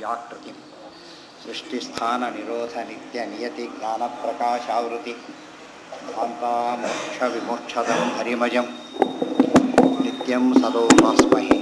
व्याकृतिं सृष्टिस्थाननिरोधनित्यनियतिज्ञानप्रकाशावृति शान्तामोक्षविमोक्षदं हरिमजं नित्यं सदोपास्महे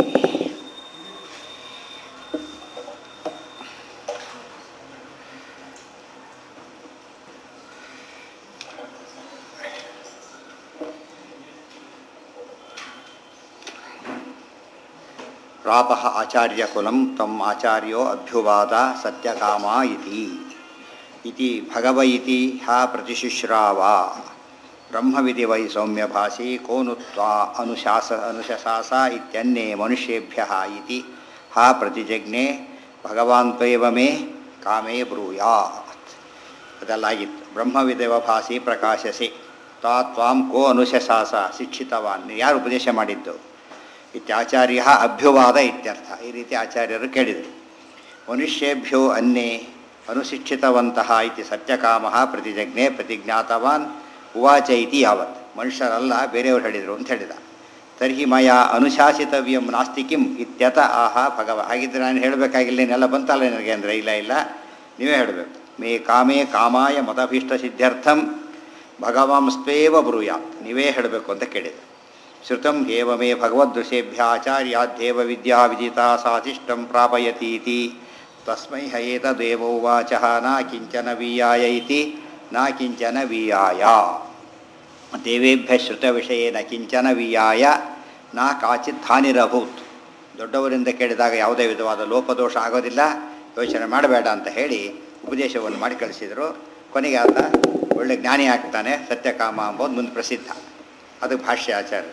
ಪ್ರಾಪಃ ಆಚಾರ್ಯಕುಲಂ ತಮ್ ಆಚಾರ್ಯೋ ಅಭ್ಯುವಾದ ಸತ್ಯಕಾಮ ಇತಿ ಇತಿ ಭಗವ ಇತಿ ಹಾ ಪ್ರತಿಶುಶ್ರಾವ ಬ್ರಹ್ಮವಿಧಿ ವೈ ಸೌಮ್ಯಭಾಸಿ ಕೋನು ತ್ವಾ ಅನುಶಾಸ ಅನುಶಾಸ ಇತ್ಯನ್ಯೇ ಮನುಷ್ಯೇಭ್ಯ ಇತಿ ಹಾ ಪ್ರತಿಜಜ್ಞೆ ಭಗವಾನ್ ತ್ವೇವ ಮೇ ಕಾಮೇ ಬ್ರೂಯಾತ್ ಅದೆಲ್ಲಾಗಿತ್ತು ಬ್ರಹ್ಮವಿದೇವ ಭಾಸಿ ಪ್ರಕಾಶಸಿ ತಾ ತ್ವಾಂ ಕೋ ಅನುಶಾಸ ಶಿಕ್ಷಿತವಾನ್ ಯಾರು ಉಪದೇಶ ಮಾಡಿದ್ದು ಇತ್ಯಾಚಾರ್ಯ ಅಭ್ಯುವಾದ ಇತ್ಯರ್ಥ ಈ ರೀತಿ ಆಚಾರ್ಯರು ಕೇಳಿದರು ಮನುಷ್ಯೇಭ್ಯೋ ಅನ್ನೇ ಅನುಶಿಕ್ಷಿತವಂತಹ ಇತಿ ಸತ್ಯಕಾಮ ಪ್ರತಿಜಜ್ಞೆ ಪ್ರತಿಜ್ಞಾತವಾನ್ ಉವಾಚ ಇತಿ ಯಾವತ್ ಮನುಷ್ಯರಲ್ಲ ಬೇರೆಯವರು ಹೇಳಿದರು ಅಂತ ಹೇಳಿದ ತರ್ಹಿ ಮಯ ಅನುಶಾಸಿತವ್ಯಂ ನಾಸ್ತಿ ಕಿಂ ಇತ್ಯತ ಆಹ ಭಗವ ಹಾಗಿದ್ರೆ ನಾನು ಹೇಳಬೇಕಾಗಿಲ್ಲ ಇನ್ನೆಲ್ಲ ಬಂತಲ್ಲ ನನಗೆ ಅಂದರೆ ಇಲ್ಲ ಇಲ್ಲ ನೀವೇ ಹೇಳಬೇಕು ಮೇ ಕಾಮೇ ಕಾಮಾಯ ಮತಭೀಷ್ಟ ಸಿದ್ಧ್ಯರ್ಥಂ ಭಗವಾಂಸ್ತ್ವೇವ ಬ್ರೂಯಾತ್ ನೀವೇ ಹೇಳಬೇಕು ಅಂತ ಕೇಳಿದರು ಶ್ರುತಂ ಹೇವ ಮೇ ಭಗವದೃಶೇಭ್ಯಾಚಾರ್ಯಾದ್ದೇವ ವಿದ್ಯಾ ವಿಜಿತಾ ಸಾಧಿಷ್ಟಂ ಪ್ರಾಪಯತೀತಿ ತಸ್ಮೈ ಹಯೇತದೇವೋವಾಚ ನ ಕಿಂಚನ ವೀಯಾಯ ಇತಿ ನ ಕಿಂಚನ ವೀಯಾಯ ದೇವೇಭ್ಯ ಶ್ರುತವಿಷಯೇನ ಕಿಂಚನ ವೀಯಾಯ ನ ಕಾಚಿತ್ ಹಾನಿರಭೂತ್ ದೊಡ್ಡವರಿಂದ ಕೇಳಿದಾಗ ಯಾವುದೇ ವಿಧವಾದ ಲೋಪದೋಷ ಆಗೋದಿಲ್ಲ ಯೋಚನೆ ಮಾಡಬೇಡ ಅಂತ ಹೇಳಿ ಉಪದೇಶವನ್ನು ಮಾಡಿ ಕಳಿಸಿದರು ಕೊನೆಗೆ ಆತ ಒಳ್ಳೆ ಜ್ಞಾನಿ ಆಗ್ತಾನೆ ಸತ್ಯಕಾಮ ಅಂಬೋದು ಮುಂದೆ ಪ್ರಸಿದ್ಧ ಅದಕ್ಕೆ ಭಾಷ್ಯ ಆಚಾರ್ಯರು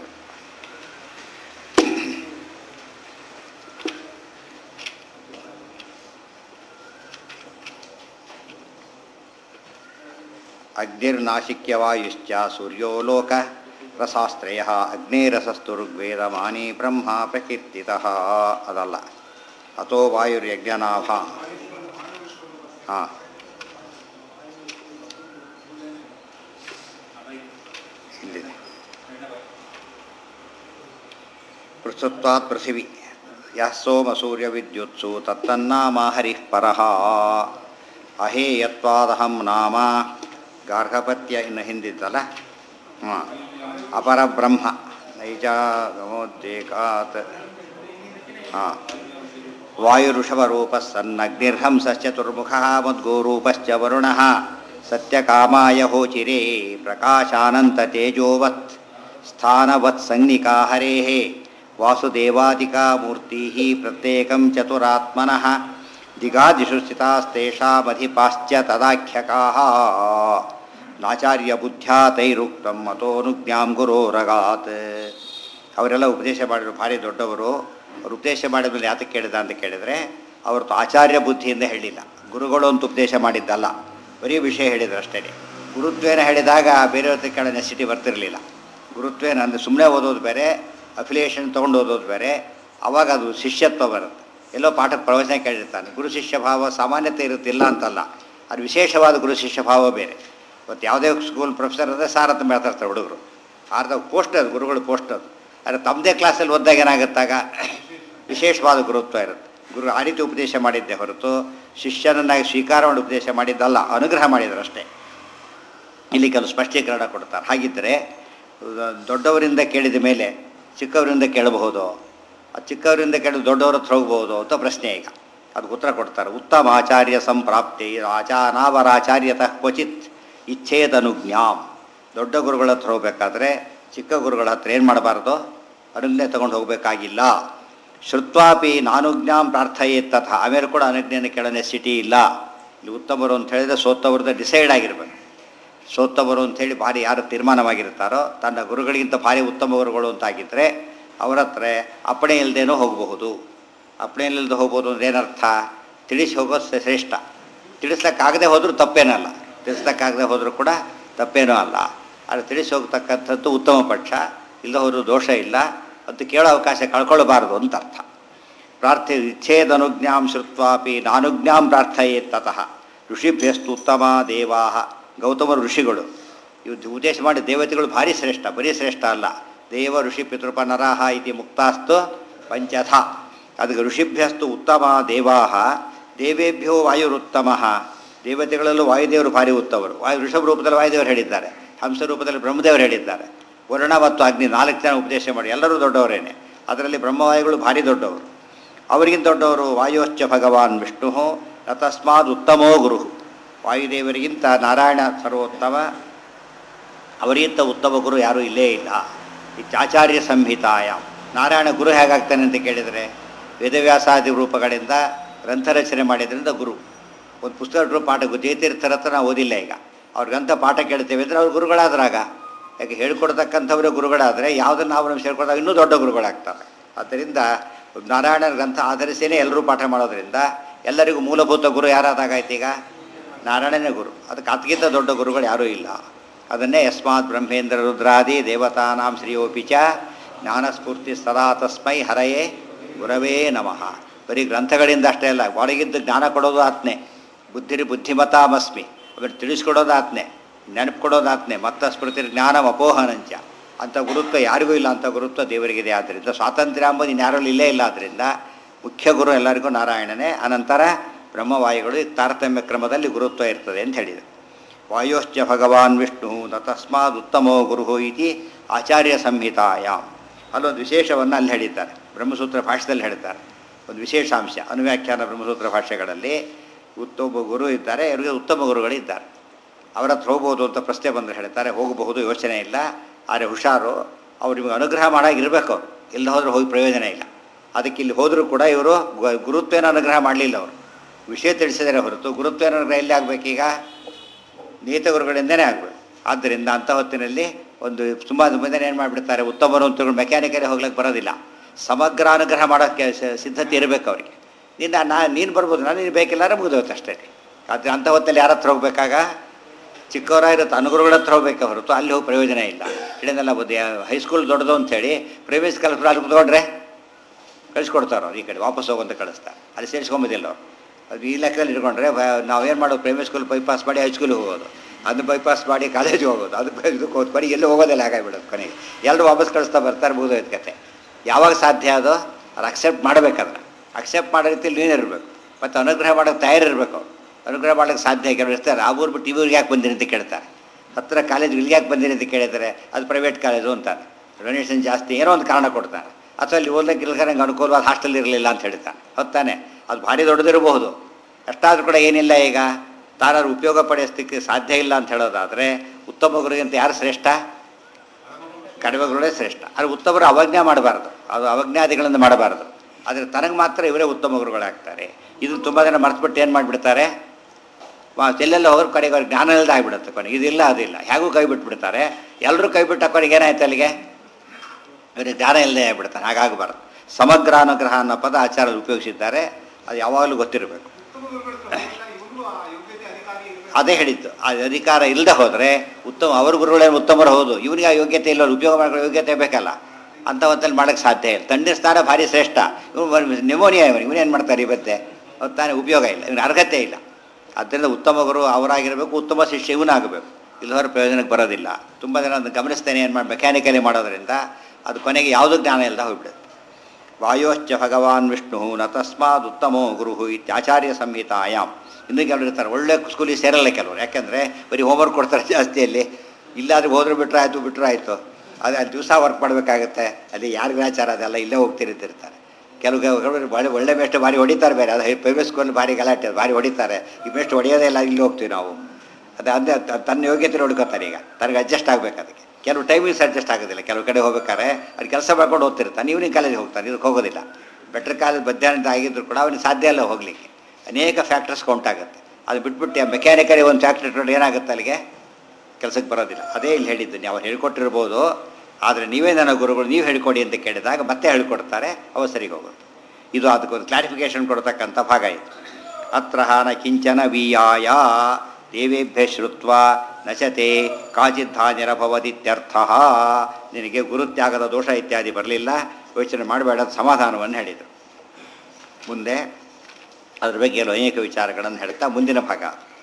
ಅಗ್ನಿರ್ನಾಶಿಕ್ಯವಾಯುಶ್ಚ ಸೂರ್ಯೋ ಲೋಕ ರಸಾಸ್ತ್ರಯ ಅಗ್ನೇರಸಸ್ತುರ್ವೇದಮಾನಿ ಬ್ರಹ್ಮ ಪ್ರಕೀರ್ತಿತ ಅದಲ್ಲ ಅಥೋ ವಾಯುರ್ಯಜ್ಞನಾಭ ಹಾಂ ಇಲ್ಲಿದೆ ಪೃಥುತ್ವಾತ್ ಪೃಥಿವಿ ಯಃ ಸೋಮ ಸೂರ್ಯ ವಿದ್ಯುತ್ಸು ತತ್ತನ್ನಾಮ ಹರಿಃ ಪರಃ ಅಹೇಯತ್ವಾದಹಂ ನಾಮ ಗಾರ್ಹಪತ್ಯ ಇನ್ನು ಹಿಂದಿದ್ದಲ್ಲ ಹಾಂ ಅಪರ ಬ್ರಹ್ಮ ನೈಜ ಗಮೋದ್ದೇಕಾತ್ ಹಾಂ ವಾಯುಋಷಭರೂಪ ಸನ್ನಗ್ನಿರ್ಹಂಸಶ್ಚತುರ್ಮುಖ ಮದ್ಗೋರೂಪಶ್ಚ ವರುಣಃ ಸತ್ಯಕಾಮಾಯ ಹೋಚಿರೇ ಪ್ರಕಾಶಾನಂತತೇಜೋವತ್ ಸ್ಥಾನವತ್ ಸಂಜ್ಞಿಕಾ ಹರೇಃ ವಾಸುದೇವಾದಿಕಾ ಮೂರ್ತಿ ಪ್ರತ್ಯೇಕಂ ಚತುರಾತ್ಮನಃ ದಿಗಾದಿಷು ಸ್ಥಿತಾಸ್ತೇಷಾಮಧಿಪಾಶ್ಚ ತದಾಖ್ಯಕಾಃ ನಾಚಾರ್ಯ ಬುದ್ಧ್ಯಾ ತೈರುಕ್ತಂ ಮತೋನುಜ್ಞಾಂ ಗುರೋರಗಾತ್ ಅವರೆಲ್ಲ ಉಪದೇಶ ಮಾಡಿದ್ರು ಭಾರಿ ದೊಡ್ಡವರು ಅವರು ಉಪದೇಶ ಮಾಡಿದ ಮೇಲೆ ಯಾತಕ್ಕೆ ಕೇಳಿದ ಅಂತ ಕೇಳಿದರೆ ಅವ್ರದ್ದು ಆಚಾರ್ಯ ಬುದ್ಧಿಯಿಂದ ಹೇಳಿಲ್ಲ ಗುರುಗಳು ಅಂತ ಉಪದೇಶ ಮಾಡಿದ್ದಲ್ಲ ಬರೀ ವಿಷಯ ಹೇಳಿದ್ರು ಅಷ್ಟೇ ಗುರುತ್ವೇನ ಹೇಳಿದಾಗ ಬೇರೆಯವ್ರ ಕೇಳೋ ನೆಸಿಟಿ ಬರ್ತಿರಲಿಲ್ಲ ಗುರುತ್ವೇನ ಅಂದರೆ ಸುಮ್ಮನೆ ಓದೋದು ಬೇರೆ ಅಫಿಲಿಯೇಷನ್ ತೊಗೊಂಡು ಓದೋದು ಬೇರೆ ಅವಾಗ ಅದು ಶಿಷ್ಯತ್ವ ಬರುತ್ತೆ ಎಲ್ಲೋ ಪಾಠಕ್ಕೆ ಪ್ರವಚನ ಕೇಳಿರ್ತಾನೆ ಗುರು ಶಿಷ್ಯ ಭಾವ ಸಾಮಾನ್ಯತೆ ಇರುತ್ತಿಲ್ಲ ಅಂತಲ್ಲ ಅದು ವಿಶೇಷವಾದ ಗುರು ಶಿಷ್ಯ ಭಾವ ಬೇರೆ ಇವತ್ತು ಯಾವುದೇ ಸ್ಕೂಲ್ ಪ್ರೊಫೆಸರ್ ಅಂದರೆ ಸಾರ್ ಅಂತ ಮಾತಾಡ್ತಾರೆ ಹುಡುಗರು ಆರ್ದ ಪೋಸ್ಟ್ ಅದು ಗುರುಗಳು ಪೋಸ್ಟ್ ಅದು ಆದರೆ ತಮ್ಮದೇ ಕ್ಲಾಸಲ್ಲಿ ಓದಿದಾಗ ಏನಾಗುತ್ತಾಗ ವಿಶೇಷವಾದ ಗುರುತ್ವ ಇರುತ್ತೆ ಗುರು ಆ ರೀತಿ ಉಪದೇಶ ಮಾಡಿದ್ದೆ ಹೊರತು ಶಿಷ್ಯನನ್ನಾಗಿ ಸ್ವೀಕಾರ ಮಾಡಿ ಉಪದೇಶ ಮಾಡಿದ್ದಲ್ಲ ಅನುಗ್ರಹ ಮಾಡಿದ್ರು ಅಷ್ಟೇ ಇಲ್ಲಿ ಕೆಲವು ಸ್ಪಷ್ಟೀಕರಣ ಕೊಡ್ತಾರೆ ಹಾಗಿದ್ದರೆ ದೊಡ್ಡವರಿಂದ ಕೇಳಿದ ಮೇಲೆ ಚಿಕ್ಕವರಿಂದ ಕೇಳಬಹುದು ಆ ಚಿಕ್ಕವರಿಂದ ಕೇಳಿದ ದೊಡ್ಡವರ ಹತ್ರ ಹೋಗ್ಬೋದು ಅಂತ ಪ್ರಶ್ನೆ ಈಗ ಅದಕ್ಕೆ ಉತ್ತರ ಕೊಡ್ತಾರೆ ಉತ್ತಮ ಆಚಾರ್ಯ ಸಂಪ್ರಾಪ್ತಿ ಆಚಾನಾವರಾಚಾರ್ಯತಃ ಕ್ವಚಿತ್ ಇಚ್ಛೇದನುಜ್ಞಾಂ ದೊಡ್ಡ ಗುರುಗಳ ಹತ್ರ ಹೋಗ್ಬೇಕಾದ್ರೆ ಚಿಕ್ಕ ಗುರುಗಳ ಹತ್ರ ಏನು ಮಾಡಬಾರ್ದು ಅನುಜ್ಞೆ ತಗೊಂಡು ಹೋಗಬೇಕಾಗಿಲ್ಲ ಶ್ರುತ್ವಾಪಿ ನಾನುಜ್ಞಾಂ ಪ್ರಾರ್ಥಯೇ ತಥ ಆಮೇಲೆ ಕೂಡ ಅನುಜ್ಞೆಯನ್ನು ಕೇಳೋ ನೆಸಿಟಿ ಇಲ್ಲ ಇಲ್ಲಿ ಉತ್ತಮರು ಅಂತ ಹೇಳಿದ್ರೆ ಸೋತ್ತವ್ರದ್ದು ಡಿಸೈಡ್ ಆಗಿರ್ಬೇಕು ಸೋತ್ತವರು ಅಂಥೇಳಿ ಭಾರಿ ಯಾರು ತೀರ್ಮಾನವಾಗಿರ್ತಾರೋ ತನ್ನ ಗುರುಗಳಿಗಿಂತ ಭಾರಿ ಉತ್ತಮ ಗುರುಗಳು ಅಂತಾಗಿದ್ದರೆ ಅವರ ಹತ್ರ ಅಪ್ಪಣೆ ಇಲ್ಲದೇನೂ ಹೋಗಬಹುದು ಅಪ್ಪಣೆ ಇಲ್ಲದೆ ಹೋಗ್ಬೋದು ಅಂದ್ರೆ ಏನರ್ಥ ತಿಳಿಸಿ ಹೋಗೋದು ಶ್ರೇಷ್ಠ ತಿಳಿಸ್ಲಿಕ್ಕಾಗದೆ ಹೋದರೂ ತಪ್ಪೇನಲ್ಲ ತಿಳಿಸ್ಲಿಕ್ಕಾಗದೆ ಹೋದರೂ ಕೂಡ ತಪ್ಪೇನೂ ಅಲ್ಲ ಆದರೆ ತಿಳಿಸಿ ಹೋಗ್ತಕ್ಕಂಥದ್ದು ಉತ್ತಮ ಪಕ್ಷ ಇಲ್ಲ ಹೋದರೂ ದೋಷ ಇಲ್ಲ ಅದು ಕೇಳೋ ಅವಕಾಶ ಕಳ್ಕೊಳ್ಬಾರ್ದು ಅಂತ ಅರ್ಥ ಪ್ರಾರ್ಥಿ ಇಚ್ಛೇದನುಜ್ಞಾಂ ಶ್ರುತ್ವಾಪಿ ನಾನುಜ್ಞಾಂ ಪ್ರಾರ್ಥಯೇ ತತಃ ಋಷಿಭ್ಯಸ್ತು ಉತ್ತಮ ದೇವಾ ಗೌತಮ ಋಷಿಗಳು ಇವು ಉದ್ದೇಶ ಮಾಡಿ ದೇವತೆಗಳು ಭಾರಿ ಶ್ರೇಷ್ಠ ಬರೀ ಶ್ರೇಷ್ಠ ಅಲ್ಲ ದೇವ ಋಷಿ ಪಿತೃಪ ನರಹ ಇತಿ ಮುಕ್ತಾಸ್ತು ಪಂಚಥ ಅದಕ್ಕೆ ಋಷಿಭ್ಯಸ್ತು ಉತ್ತಮ ದೇವಾ ದೇವೇಭ್ಯೋ ವಾಯುರುತ್ತಮ ದೇವತೆಗಳಲ್ಲೂ ವಾಯುದೇವರು ಭಾರಿ ಉತ್ತಮರು ವಾಯು ಋಷಭ ರೂಪದಲ್ಲಿ ವಾಯುದೇವರು ಹೇಳಿದ್ದಾರೆ ಹಂಸ ರೂಪದಲ್ಲಿ ಬ್ರಹ್ಮದೇವರು ಹೇಳಿದ್ದಾರೆ ವರುಣ ಮತ್ತು ಅಗ್ನಿ ನಾಲ್ಕು ಜನ ಉಪದೇಶ ಮಾಡಿ ಎಲ್ಲರೂ ದೊಡ್ಡವರೇನೆ ಅದರಲ್ಲಿ ಬ್ರಹ್ಮವಾಯುಗಳು ಭಾರಿ ದೊಡ್ಡವರು ಅವರಿಗಿಂತ ದೊಡ್ಡವರು ವಾಯೋಶ್ಚ ಭಗವಾನ್ ವಿಷ್ಣು ತಸ್ಮಾದ್ ಉತ್ತಮೋ ಗುರು ವಾಯುದೇವರಿಗಿಂತ ನಾರಾಯಣ ಸರ್ವೋತ್ತಮ ಅವರಿಗಿಂತ ಉತ್ತಮ ಗುರು ಯಾರೂ ಇಲ್ಲೇ ಇಲ್ಲ ಈ ಚಾಚಾರ್ಯ ಸಂಹಿತಾಯ ನಾರಾಯಣ ಗುರು ಹೇಗಾಗ್ತಾನೆ ಅಂತ ಕೇಳಿದರೆ ವೇದವ್ಯಾಸಾದಿ ರೂಪಗಳಿಂದ ಗ್ರಂಥರಚನೆ ಮಾಡಿದ್ರಿಂದ ಗುರು ಒಂದು ಪುಸ್ತಕ ಪಾಠ ಜಯತೀರ್ಥರ ಹತ್ರ ನಾವು ಓದಿಲ್ಲ ಈಗ ಅವ್ರಿಗಂತ ಪಾಠ ಕೇಳ್ತೇವೆ ಅಂದರೆ ಅವ್ರು ಗುರುಗಳಾದ್ರಾಗ ಯಾಕೆ ಹೇಳ್ಕೊಡ್ತಕ್ಕಂಥವ್ರೆ ಗುರುಗಳಾದರೆ ಯಾವುದನ್ನು ನಾವು ನಮ್ಗೆ ಸೇರ್ಕೊಡ್ದಾಗ ಇನ್ನೂ ದೊಡ್ಡ ಗುರುಗಳಾಗ್ತಾರೆ ಆದ್ದರಿಂದ ನಾರಾಯಣನ ಗ್ರಂಥ ಆಧರಿಸಿಯೇ ಎಲ್ಲರೂ ಪಾಠ ಮಾಡೋದ್ರಿಂದ ಎಲ್ಲರಿಗೂ ಮೂಲಭೂತ ಗುರು ಯಾರಾದಾಗಾಯ್ತು ಈಗ ನಾರಾಯಣನೇ ಗುರು ಅದಕ್ಕೆ ಅದಕ್ಕಿಂತ ದೊಡ್ಡ ಗುರುಗಳು ಯಾರೂ ಇಲ್ಲ ಅದನ್ನೇ ಯಸ್ಮಾತ್ ಬ್ರಹ್ಮೇಂದ್ರ ರುದ್ರಾದಿ ದೇವತಾನಾಂ ಶ್ರೀಯೋಪಿ ಚ ಜ್ಞಾನಸ್ಫೂರ್ತಿ ಸದಾ ತಸ್ಮೈ ಹರಯೇ ಗುರವೇ ನಮಃ ಬರೀ ಗ್ರಂಥಗಳಿಂದ ಅಷ್ಟೇ ಅಲ್ಲ ಒಳಗಿದ್ದು ಜ್ಞಾನ ಕೊಡೋದು ಆತ್ನೆ ಬುದ್ಧಿರಿ ಬುದ್ಧಿಮತಾಮಸ್ಮಿ ಆಮೇಲೆ ತಿಳಿಸ್ಕೊಡೋದು ಆತ್ನೆ ನೆನಪು ಕೊಡೋದು ಆತ್ನೆ ಮತ್ತ ಸ್ಮೃತಿ ಜ್ಞಾನಂ ಅಪೋಹನಂಚ ಅಂಥ ಗುರುತ್ವ ಯಾರಿಗೂ ಇಲ್ಲ ಅಂಥ ಗುರುತ್ವ ದೇವರಿಗಿದೆ ಆದ್ದರಿಂದ ಸ್ವಾತಂತ್ರ್ಯ ಅಂಬೋದು ಇನ್ಯಾರಲ್ಲಿ ಇಲ್ಲೇ ಇಲ್ಲ ಆದ್ದರಿಂದ ಮುಖ್ಯ ಗುರು ಎಲ್ಲರಿಗೂ ನಾರಾಯಣನೇ ಅನಂತರ ಬ್ರಹ್ಮವಾಯುಗಳು ಈ ತಾರತಮ್ಯ ಕ್ರಮದಲ್ಲಿ ಗುರುತ್ವ ಇರ್ತದೆ ಅಂತ ಹೇಳಿದರು ವಾಯೋಶ್ಚ ಭಗವಾನ್ ವಿಷ್ಣು ನ ತಸ್ಮಾದ್ ಉತ್ತಮೋ ಗುರು ಇತಿ ಆಚಾರ್ಯ ಸಂಹಿತಾಯಾಮ್ ಅಲ್ಲೊಂದು ವಿಶೇಷವನ್ನು ಅಲ್ಲಿ ಹೇಳಿದ್ದಾರೆ ಬ್ರಹ್ಮಸೂತ್ರ ಭಾಷೆಯಲ್ಲಿ ಹೇಳ್ತಾರೆ ಒಂದು ವಿಶೇಷಾಂಶ ಅನುವ್ಯಾಖ್ಯಾನ ಬ್ರಹ್ಮಸೂತ್ರ ಭಾಷೆಗಳಲ್ಲಿ ಉತ್ತಮ ಗುರು ಇದ್ದಾರೆ ಇವರಿಗೆ ಉತ್ತಮ ಗುರುಗಳಿದ್ದಾರೆ ಅವರ ಹತ್ರ ಹೋಗ್ಬೋದು ಅಂತ ಪ್ರಶ್ನೆ ಬಂದರೆ ಹೇಳ್ತಾರೆ ಹೋಗಬಹುದು ಯೋಚನೆ ಇಲ್ಲ ಆದರೆ ಹುಷಾರು ಅವ್ರು ನಿಮಗೆ ಅನುಗ್ರಹ ಮಾಡಾಗಿರ್ಬೇಕು ಅವರು ಇಲ್ಲಿ ಹೋದ್ರೆ ಹೋಗಿ ಪ್ರಯೋಜನ ಇಲ್ಲ ಅದಕ್ಕೆ ಇಲ್ಲಿ ಹೋದರೂ ಕೂಡ ಇವರು ಗು- ಗುರುತ್ವೇನ ಅನುಗ್ರಹ ಮಾಡಲಿಲ್ಲ ಅವರು ವಿಷಯ ತಿಳಿಸಿದರೆ ಹೊರತು ಗುರುತ್ವೇನ ಅನುಗ್ರಹ ಎಲ್ಲಿ ಆಗಬೇಕೀಗ ನೀತ ಗುರುಗಳಿಂದನೇ ಆಗಬೇಕು ಆದ್ದರಿಂದ ಅಂಥ ಹೊತ್ತಿನಲ್ಲಿ ಒಂದು ತುಂಬ ಮಂದಿ ಏನು ಮಾಡಿಬಿಡ್ತಾರೆ ಉತ್ತಮರು ಅಂತ ಮೆಕ್ಯಾನಿಕಲ್ಲಿ ಹೋಗ್ಲಿಕ್ಕೆ ಬರೋದಿಲ್ಲ ಸಮಗ್ರ ಅನುಗ್ರಹ ಮಾಡೋಕ್ಕೆ ಸ- ಸಿದ್ಧತೆ ಇರಬೇಕು ಅವರಿಗೆ ನಿನ್ನ ನಾ ನೀನು ಬರ್ಬೋದು ನಾನು ನೀನು ಬೇಕಿಲ್ಲ ಮುಗಿದೋಯ್ತು ಅಷ್ಟೇ ಅದು ಅಂಥ ಹೊತ್ತಲ್ಲಿ ಯಾರ ಹತ್ರ ಹೋಗ್ಬೇಕಾಗ ಚಿಕ್ಕವರಾಗಿರುತ್ತೆ ಅನುಗುರುಗಳ ಹತ್ರ ಹೋಗ್ಬೇಕೆ ಹೊರತು ಅಲ್ಲಿ ಹೋಗಿ ಪ್ರಯೋಜನ ಇಲ್ಲ ಹೇಳಿದ್ನಲ್ಲ ಬುದ್ಧಿ ಹೈಸ್ಕೂಲ್ ದೊಡ್ಡದು ಅಂಥೇಳಿ ಪ್ರೈವೇಟ್ ಕಲಿಸ್ರು ಅಲ್ಲಿ ಕುತ್ಕೊಂಡ್ರೆ ಕಳಿಸ್ಕೊಡ್ತಾರೆ ಅವ್ರು ಈ ಕಡೆ ವಾಪಸ್ ಹೋಗಂತ ಕಳಿಸ್ತಾರೆ ಅಲ್ಲಿ ಸೇರಿಸ್ಕೊಂಬೋದಿಲ್ಲ ಅವರು ಅದು ಈ ಲೆಕ್ಕದಲ್ಲಿ ಇಟ್ಕೊಂಡ್ರೆ ಬ- ನಾವೇನು ಮಾಡೋದು ಪ್ರೈವೇಟ್ ಸ್ಕೂಲ್ ಬೈಪಾಸ್ ಮಾಡಿ ಹೈಸ್ಕೂಲಿಗೆ ಹೋಗೋದು ಅದು ಬೈಪಾಸ್ ಮಾಡಿ ಕಾಲೇಜಿಗೆ ಹೋಗೋದು ಅದು ಬ- ಇದಕ್ಕೆ ಹೋದ್ ಕೊನೆಗೆ ಎಲ್ಲೂ ಹೋಗೋದಿಲ್ಲ ಹಾಗಾಗಿಬಿಡೋದು ಕೊನೆಗೆ ಎಲ್ಲರೂ ವಾಪಸ್ ಕಳಿಸ್ತಾ ಬರ್ತಾರೆ ಮುಗಿದೋಯ್ತು ಕತೆ ಯಾವಾಗ ಸಾಧ್ಯ ಅದು ಅದು ಅಕ್ಸೆಪ್ಟ್ ಮಾಡಬೇಕಂದ್ರೆ ಅಕ್ಸೆಪ್ಟ್ ಮಾಡೋ ರೀತಿಯಲ್ಲಿ ನೀನು ಇರಬೇಕು ಮತ್ತು ಅನುಗ್ರಹ ಮಾಡೋಕ್ಕೆ ತಯಾರಿರಬೇಕು ಅವ್ರು ಅನುಗ್ರಹ ಮಾಡೋಕ್ಕೆ ಸಾಧ್ಯ ಕೆಲವರು ಇರ್ತಾರೆ ಆ ಊರು ಬಿಟ್ಟು ಈ ಊರಿಗೆ ಯಾಕೆ ಬಂದಿರಿ ಅಂತ ಕೇಳ್ತಾರೆ ಹತ್ತಿರ ಕಾಲೇಜ್ ಇಲ್ಲಿ ಯಾಕೆ ಬಂದಿರಿ ಅಂತ ಕೇಳಿದರೆ ಅದು ಪ್ರೈವೇಟ್ ಕಾಲೇಜು ಅಂತಾರೆ ಡೊನೇಷನ್ ಜಾಸ್ತಿ ಏನೋ ಒಂದು ಕಾರಣ ಕೊಡ್ತಾರೆ ಅಥವಾ ಅಲ್ಲಿ ಓದ್ಲಿಕ್ಕೆ ಇಲ್ಕರಂಗೆ ಅನುಕೂಲವಾದ ಹಾಸ್ಟೆಲ್ ಇರಲಿಲ್ಲ ಅಂತ ಹೇಳ್ತಾನೆ ಹೊತ್ತಾನೆ ಅದು ಭಾರಿ ದೊಡ್ಡದಿರಬಹುದು ಅಷ್ಟಾದರೂ ಕೂಡ ಏನಿಲ್ಲ ಈಗ ತಾನಾರು ಉಪಯೋಗ ಪಡಿಸೋದಕ್ಕೆ ಸಾಧ್ಯ ಇಲ್ಲ ಅಂತ ಹೇಳೋದಾದರೆ ಉತ್ತಮ ಗುರುಗಿಂತ ಯಾರು ಶ್ರೇಷ್ಠ ಕಡಿಮೆ ಗುರುಗಳೇ ಶ್ರೇಷ್ಠ ಆದರೆ ಉತ್ತಮರು ಅವಜ್ಞೆ ಮಾಡಬಾರ್ದು ಅದು ಅವಜ್ಞಾದಿಗಳನ್ನು ಮಾಡಬಾರ್ದು ಆದರೆ ತನಗೆ ಮಾತ್ರ ಇವರೇ ಉತ್ತಮ ಗುರುಗಳಾಗ್ತಾರೆ ಇದು ತುಂಬ ಜನ ಮರೆತುಬಿಟ್ಟು ಏನು ಮಾಡಿಬಿಡ್ತಾರೆ ಎಲ್ಲೆಲ್ಲ ಹೋದ್ರೆ ಕಡೆಗೆ ಅವ್ರಿಗೆ ಜ್ಞಾನ ಇಲ್ಲದೆ ಆಗಿಬಿಡುತ್ತೆ ಕೊನೆಗೆ ಇದಿಲ್ಲ ಅದಿಲ್ಲ ಹೇಗೂ ಕೈ ಬಿಟ್ಬಿಡ್ತಾರೆ ಎಲ್ಲರೂ ಕೈ ಬಿಟ್ಟ ಕೊನೆಗೆ ಏನಾಯ್ತು ಅಲ್ಲಿಗೆ ಇವರಿಗೆ ಜ್ಞಾನ ಇಲ್ಲದೆ ಆಗಿಬಿಡ್ತಾನೆ ಹಾಗಾಗಬಾರ್ದು ಸಮಗ್ರ ಅನುಗ್ರಹ ಅನ್ನೋ ಪದ ಆಚಾರ್ಯರು ಉಪಯೋಗಿಸಿದ್ದಾರೆ ಅದು ಯಾವಾಗಲೂ ಗೊತ್ತಿರಬೇಕು ಅದೇ ಹೇಳಿದ್ದು ಆ ಅಧಿಕಾರ ಇಲ್ಲದೆ ಹೋದರೆ ಉತ್ತಮ ಅವ್ರ ಗುರುಗಳೇನು ಉತ್ತಮರು ಹೌದು ಇವನಿಗೆ ಆ ಯೋಗ್ಯತೆ ಇಲ್ಲ ಉಪಯೋಗ ಮಾಡೋ ಯೋಗ್ಯತೆ ಬೇಕಲ್ಲ ಅಂಥ ಹೊತ್ತಲ್ಲಿ ಮಾಡೋಕ್ಕೆ ಸಾಧ್ಯ ಇಲ್ಲ ತಣ್ಣೀರು ಸ್ನಾನ ಭಾರಿ ಶ್ರೇಷ್ಠ ಇವನು ನಿಮೋನಿಯಾ ಇವನು ಇವನೇನು ಮಾಡ್ತಾರೆ ಇವತ್ತೆ ಅವ್ರು ತಾನೇ ಉಪಯೋಗ ಇಲ್ಲ ಇವನ ಅರ್ಹತೆ ಇಲ್ಲ ಆದ್ದರಿಂದ ಉತ್ತಮ ಗುರು ಅವರಾಗಿರಬೇಕು ಉತ್ತಮ ಶಿಷ್ಯ ಇವನಾಗಬೇಕು ಇಲ್ಲದವ್ರ ಪ್ರಯೋಜನಕ್ಕೆ ಬರೋದಿಲ್ಲ ತುಂಬ ಜನ ಅದನ್ನು ಗಮನಿಸ್ತೇನೆ ಏನು ಮಾಡಿ ಮೆಕ್ಯಾನಿಕಲಿ ಮಾಡೋದ್ರಿಂದ ಅದು ಕೊನೆಗೆ ಯಾವುದೂ ಜ್ಞಾನ ಇಲ್ಲದೆ ಹೋಗ್ಬಿಡುತ್ತೆ ವಾಯೋಶ್ಚ ಭಗವಾನ್ ವಿಷ್ಣು ನ ತಸ್ಮಾದ್ ಉತ್ತಮೋ ಗುರು ಇತ್ಯಾಚಾರ್ಯ ಸಂಹಿತಾಯಾಮ್ ಇನ್ನೂ ಕೆಲವರು ಇರ್ತಾರೆ ಒಳ್ಳೆ ಸ್ಕೂಲಿಗೆ ಸೇರಲ್ಲ ಕೆಲವರು ಯಾಕೆಂದರೆ ಬರೀ ಹೋಮ್ವರ್ಕ್ ಕೊಡ್ತಾರೆ ಜಾಸ್ತಿ ಅಲ್ಲಿ ಇಲ್ಲಾದ್ರೆ ಹೋದ್ರೆ ಬಿಟ್ರೆ ಆಯಿತು ಬಿಟ್ರೆ ಆಯಿತು ಅದು ಅಲ್ಲಿ ದಿವಸ ವರ್ಕ್ ಮಾಡಬೇಕಾಗತ್ತೆ ಅಲ್ಲಿ ಯಾರು ಗ್ರಾಚಾರ ಅದೆಲ್ಲ ಇಲ್ಲೇ ಹೋಗ್ತಿರ್ತಿರ್ತಾರೆ ಕೆಲವು ಕೆಲವರು ಭಾರಿ ಒಳ್ಳೆ ಮೇಷ್ಟು ಭಾರಿ ಹೊಡಿತಾರೆ ಬೇರೆ ಅದು ಪ್ರೈವೇಟ್ ಸ್ಕೂಲ್ ಭಾರಿ ಗಲಾಟೆ ಭಾರಿ ಹೊಡಿತಾರೆ ಈ ಮೇಷ್ಟು ಹೊಡೆಯೋದೇ ಇಲ್ಲ ಇಲ್ಲಿ ಹೋಗ್ತೀವಿ ನಾವು ಅದು ಅಂದರೆ ತನ್ನ ಯೋಗ್ಯತೆ ನೋಡ್ಕೋತಾರೆ ಈಗ ತನಗೆ ಅಡ್ಜಸ್ಟ್ ಆಗಬೇಕು ಅದಕ್ಕೆ ಕೆಲವು ಟೈಮಿಂಗ್ಸ್ ಅಡ್ಜಸ್ಟ್ ಆಗೋದಿಲ್ಲ ಕೆಲವು ಕಡೆ ಹೋಗ್ಬೇಕಾದ್ರೆ ಅಲ್ಲಿ ಕೆಲಸ ಮಾಡ್ಕೊಂಡು ಹೋಗ್ತಿರ್ತಾನೆ ಈವ್ನಿಂಗ್ ಕಾಲೇಜಿಗೆ ಹೋಗ್ತಾನೆ ಇದಕ್ಕೆ ಹೋಗೋದಿಲ್ಲ ಬೆಟ್ರ್ ಕಾಲೇಜ್ ಮಧ್ಯಾಹ್ನದ ಆಗಿದ್ರು ಕೂಡ ಅವನಿಗೆ ಸಾಧ್ಯ ಇಲ್ಲ ಹೋಗಲಿಕ್ಕೆ ಅನೇಕ ಫ್ಯಾಕ್ಟರ್ಸ್ ಕೌಂಟ್ ಆಗುತ್ತೆ ಅದು ಬಿಟ್ಬಿಟ್ಟು ಮೆಕ್ಯಾನಿಕಲಿ ಒಂದು ಫ್ಯಾಕ್ಟ್ರಿ ಇಟ್ಕೊಂಡು ಏನಾಗುತ್ತೆ ಅಲ್ಲಿಗೆ ಕೆಲಸಕ್ಕೆ ಬರೋದಿಲ್ಲ ಅದೇ ಇಲ್ಲಿ ಹೇಳಿದ್ದು ನೀವು ಅವ್ರು ಹೇಳ್ಕೊಟ್ಟಿರ್ಬೋದು ಆದರೆ ನೀವೇ ನನ್ನ ಗುರುಗಳು ನೀವು ಹೇಳ್ಕೊಡಿ ಅಂತ ಕೇಳಿದಾಗ ಮತ್ತೆ ಹೇಳ್ಕೊಡ್ತಾರೆ ಅವ ಸರಿಗೆ ಹೋಗುತ್ತೆ ಇದು ಅದಕ್ಕೊಂದು ಕ್ಲಾರಿಫಿಕೇಶನ್ ಕೊಡ್ತಕ್ಕಂಥ ಭಾಗ ಇದು ಅತ್ರ ನ ಕಿಂಚನ ವೀಯಾಯ ದೇವೇಭ್ಯ ಶ್ರುತ್ವ ನಶತೆ ಕಾಚಿದ್ಧಾನ್ಯರಭವದಿತ್ಯರ್ಥ ನಿನಗೆ ಗುರುತ್ಯಾಗದ ದೋಷ ಇತ್ಯಾದಿ ಬರಲಿಲ್ಲ ಯೋಚನೆ ಮಾಡಬೇಡ ಸಮಾಧಾನವನ್ನು ಹೇಳಿದರು ಮುಂದೆ ಅದ್ರ ಬಗ್ಗೆ ಕೆಲವು ಅನೇಕ ವಿಚಾರಗಳನ್ನು ಹೇಳ್ತಾ ಮುಂದಿನ ಭಾಗ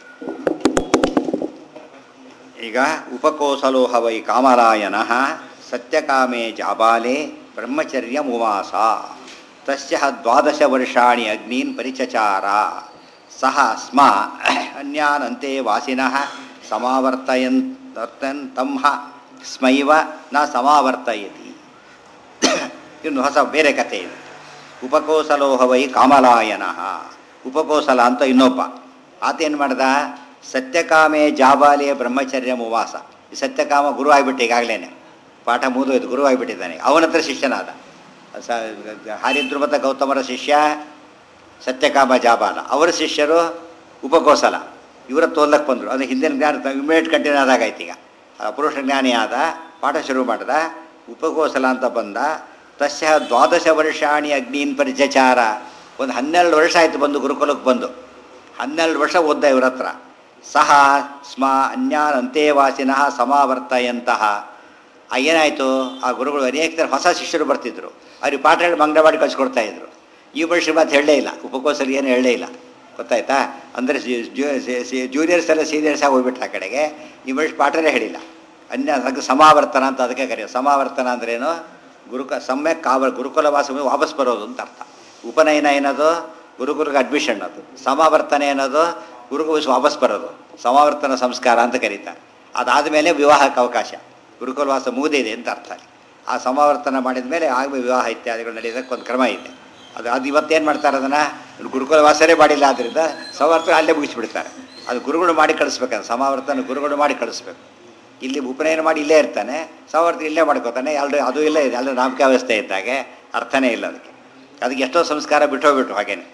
ಈಗ ಉಪಕೋಸಲೋಹ ವೈ ಕಾಮರಾಯನ ಸತ್ಯಕಾಮೇ ಜಾಬಾಲೆ ಬ್ರಹ್ಮಚರ್ಯ ಮುವಾಸ ತಸ್ಯ ದ್ವಾದಶ ವರ್ಷಾಣಿ ಅಗ್ನೀನ್ ಪರಿಚಚಾರ ಸಹ ಸ್ಮ ಅನ್ಯಾನಂತೆ ವಾಸಿನಃ ಸಮಾವರ್ತಯನ್ ವರ್ತನ್ ತಮ್ಮ ಸ್ಮೈವ ನ ಸಮಾವರ್ತಯತಿ ಇನ್ನು ಹೊಸ ಬೇರೆ ಕಥೆ ಇದೆ ಉಪಕೋಸಲೋಹ ವೈ ಕಾಮಲಾಯನಃ ಉಪಕೋಸಲ ಅಂತ ಇನ್ನೊಬ್ಬ ಆತ ಏನು ಮಾಡ್ದ ಸತ್ಯಕಾಮೆ ಜಾಬಾಲಿಯ ಬ್ರಹ್ಮಚರ್ಯ ಮುವಾಸ ಈ ಸತ್ಯಕಾಮ ಗುರು ಆಗಿಬಿಟ್ಟು ಈಗಾಗಲೇ ಪಾಠ ಮುಗಿದೋಯ್ತು ಗುರು ಆಗಿಬಿಟ್ಟಿದ್ದಾನೆ ಅವನ ಹತ್ರ ಶಿಷ್ಯನಾದ ಸ ಹರಿದ್ರುಮತ ಗೌತಮರ ಶಿಷ್ಯ ಸತ್ಯಕಾಮ ಜಾಬಾಲ ಅವರ ಶಿಷ್ಯರು ಉಪಕೋಸಲ ಇವರ ತೋಲ್ಲಕ್ಕೆ ಬಂದರು ಅದು ಹಿಂದಿನ ಜ್ಞಾನ ಇಮಿಡಿಯೇಟ್ ಕಂಟಿನ್ಯೂ ಆದಾಗಾಯ್ತು ಈಗ ಆ ಪುರುಷ ಜ್ಞಾನಿ ಆದ ಪಾಠ ಶುರು ಮಾಡ್ದ ಉಪಕೋಸಲ ಅಂತ ಬಂದ ತಸ್ಯ ದ್ವಾದಶ ವರ್ಷಾಣಿ ಅಗ್ನೀನ್ ಪರಿಚಚಾರ ಒಂದು ಹನ್ನೆರಡು ವರ್ಷ ಆಯಿತು ಬಂದು ಗುರುಕುಲಕ್ಕೆ ಬಂದು ಹನ್ನೆರಡು ವರ್ಷ ಓದ್ದ ಇವ್ರ ಹತ್ರ ಸಹ ಸ್ಮ ಅನ್ಯಾನ್ ಅಂತೆವಾಸಿನಃ ಸಮಾವರ್ತಯಂತಹ ಆ ಏನಾಯಿತು ಆ ಗುರುಗಳು ಅನೇಕ ಥರ ಹೊಸ ಶಿಷ್ಯರು ಬರ್ತಿದ್ರು ಅವ್ರಿಗೆ ಪಾಠ ಹೇಳಿ ಮಂಗಳ ಮಾಡಿ ಕಳಿಸ್ಕೊಡ್ತಾ ಇದ್ರು ಈ ವರ್ಷ ಮಾತು ಹೇಳಲೇ ಇಲ್ಲ ಉಪಕೋಸಲಿ ಏನು ಹೇಳಲೇ ಇಲ್ಲ ಗೊತ್ತಾಯ್ತಾ ಅಂದರೆ ಜೂನಿಯರ್ಸ್ ಎಲ್ಲ ಸೀನಿಯರ್ಸ್ ಆಗಿ ಹೋಗ್ಬಿಟ್ರು ಆ ಕಡೆಗೆ ಈ ವರ್ಷ ಪಾಠನೇ ಹೇಳಿಲ್ಲ ಅನ್ಯ ಅದಕ್ಕೆ ಸಮಾವರ್ತನ ಅಂತ ಅದಕ್ಕೆ ಕರೆಯೋದು ಸಮಾವರ್ತನ ಅಂದ್ರೇನು ಗುರುಕ ಸಮ್ಯಕ್ ಕಾವ ಗುರುಕುಲ ವಾಸ ವಾಪಸ್ ಬರೋದು ಅಂತ ಅರ್ಥ ಉಪನಯನ ಏನದು ಗುರುಕುಲಕ್ಕೆ ಅಡ್ಮಿಷನ್ ಅದು ಸಮಾವರ್ತನ ಏನದು ಗುರುಕುಲ ವಾಪಸ್ ಬರೋದು ಸಮಾವರ್ತನ ಸಂಸ್ಕಾರ ಅಂತ ಕರೀತಾರೆ ಅದಾದಮೇಲೆ ವಿವಾಹಕ್ಕೆ ಅವಕಾಶ ಗುರುಕುಲವಾಸ ಮುಗಿದಿದೆ ಅಂತ ಅರ್ಥ ಅಲ್ಲಿ. ಆ ಸಮಾವರ್ತನ ಮಾಡಿದ ಮೇಲೆ ಆಗ ವಿವಾಹ ಇತ್ಯಾದಿಗಳು ನಡೆಯೋದಕ್ಕೆ ಒಂದು ಕ್ರಮ ಇದೆ ಅದು ಅದು ಇವತ್ತೇನು ಮಾಡ್ತಾರೆ ಅದನ್ನು ಗುರುಕುಲವಾಸನೇ ಮಾಡಿಲ್ಲ ಆದ್ದರಿಂದ ಸಮಾವರ್ತನ ಅಲ್ಲೇ ಮುಗಿಸ್ಬಿಡ್ತಾರೆ ಅದು ಗುರುಗಳು ಮಾಡಿ ಕಳಿಸ್ಬೇಕಂದ್ರೆ ಸಮಾವರ್ತನ ಗುರುಗಳು ಮಾಡಿ ಕಳಿಸ್ಬೇಕು ಇಲ್ಲಿ ಉಪನಯನ ಮಾಡಿ ಇಲ್ಲೇ ಇರ್ತಾನೆ ಸಮಾವರ್ತನ ಇಲ್ಲೇ ಮಾಡ್ಕೋತಾನೆ ಎಲ್ಲರೂ ಅದು ಇಲ್ಲೇ ಇದೆ ಎಲ್ಲರೂ ನಾಮಕಾವಸ್ಥೆ ಇದ್ದಾಗೆ ಅರ್ಥನೇ ಇಲ್ಲ ಅದಕ್ಕೆ ಅದಕ್ಕೆ ಎಷ್ಟೋ ಸಂಸ್ಕಾರ ಬಿಟ್ಟೋಗ್ಬಿಟ್ಟು ಹಾಗೇನೆ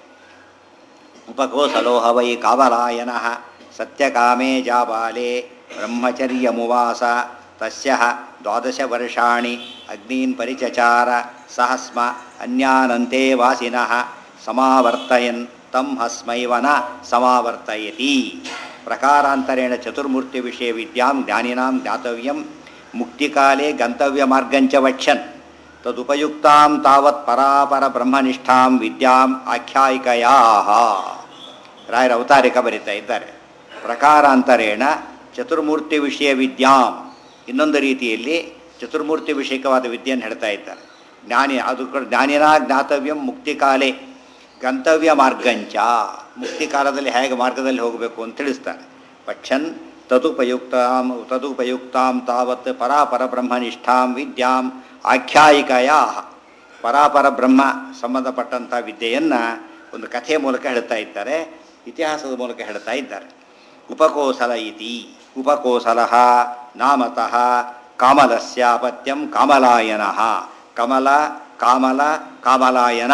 ಉಪಕೋಸಲೋಹ ವೈ ಕಾಮಲಾಯನಃ ಸತ್ಯಕಾಮೇ ಜಾಬಾಲೆ ಬ್ರಹ್ಮಚರ್ಯಮುವಾಸ ತಸ್ಯ ದ್ವಾದಶ ವರ್ಷಾಣಿ ಅಗ್ನೀನ್ ಪರಿಚಚಾರ ಸಹ ಸ್ಮ ಅನ್ಯಾನಂತೆ ವಾಸಿನಃ ಸಮಾವರ್ತಯನ್ ತಂ ಹಸ್ಮೈವ ನ ಸಮಾವರ್ತಯತಿ ಪ್ರಕಾರಾಂತರೇಣ ಚತುರ್ಮೂರ್ತಿ ವಿಷಯ ವಿದ್ಯಾಂ ಜ್ಞಾನಿನಾಂ ಜ್ಞಾತವ್ಯಂ ಮುಕ್ತಿಕಾಲೇ ಗಂತವ್ಯ ಮಾರ್ಗಂಚ ವಕ್ಷನ್ ತದುಪಯುಕ್ತಾಂ ತಾವತ್ ಪರಾಪರ ಬ್ರಹ್ಮನಿಷ್ಠಾಂ ವಿದ್ಯಾಂ ಆಖ್ಯಾಯಿಕಯಾ ರಾಯರ ಅವತಾರಿಕ ಬರೀತಾ ಇದ್ದಾರೆ ಪ್ರಕಾರಾಂತರೇಣ ಚತುರ್ಮೂರ್ತಿ ವಿಷಯ ವಿದ್ಯಾಂ ಇನ್ನೊಂದು ರೀತಿಯಲ್ಲಿ ಚತುರ್ಮೂರ್ತಿ ವಿಷಯಕವಾದ ವಿದ್ಯೆಯನ್ನು ಹೇಳ್ತಾ ಇದ್ದಾರೆ ಜ್ಞಾನಿ ಅದು ಕೂಡ ಜ್ಞಾನಿನ ಜ್ಞಾತವ್ಯಂ ಮುಕ್ತಿಕಾಲೇ ಗಂತವ್ಯ ಮಾರ್ಗಂಚ ಮುಕ್ತಿ ಕಾಲದಲ್ಲಿ ಹೇಗೆ ಮಾರ್ಗದಲ್ಲಿ ಹೋಗಬೇಕು ಅಂತ ತಿಳಿಸ್ತಾರೆ ಪಕ್ಷನ್ ತದುಪಯುಕ್ತಾಂ ತದುಪಯುಕ್ತಾಂ ತಾವತ್ ಪರಾಪರ ಬ್ರಹ್ಮನಿಷ್ಠಾಂ ವಿದ್ಯಾಂ ಆಖ್ಯಾಯಿಕಯ ಪರಾಪರ ಬ್ರಹ್ಮ ಸಂಬಂಧಪಟ್ಟಂಥ ವಿದ್ಯೆಯನ್ನು ಒಂದು ಕಥೆಯ ಮೂಲಕ ಹೇಳ್ತಾ ಇದ್ದಾರೆ ಇತಿಹಾಸದ ಮೂಲಕ ಹೇಳ್ತಾ ಇದ್ದಾರೆ ಉಪಕೋಸಲ ಇತಿ ಉಪಕೋಸಲ ನಾಮತಃ ಕಾಮಲಸ್ಯ ಅಪತ್ಯಂ ಕಾಮಲಾಯನ ಕಮಲ ಕಾಮಲ ಕಾಮಲಾಯನ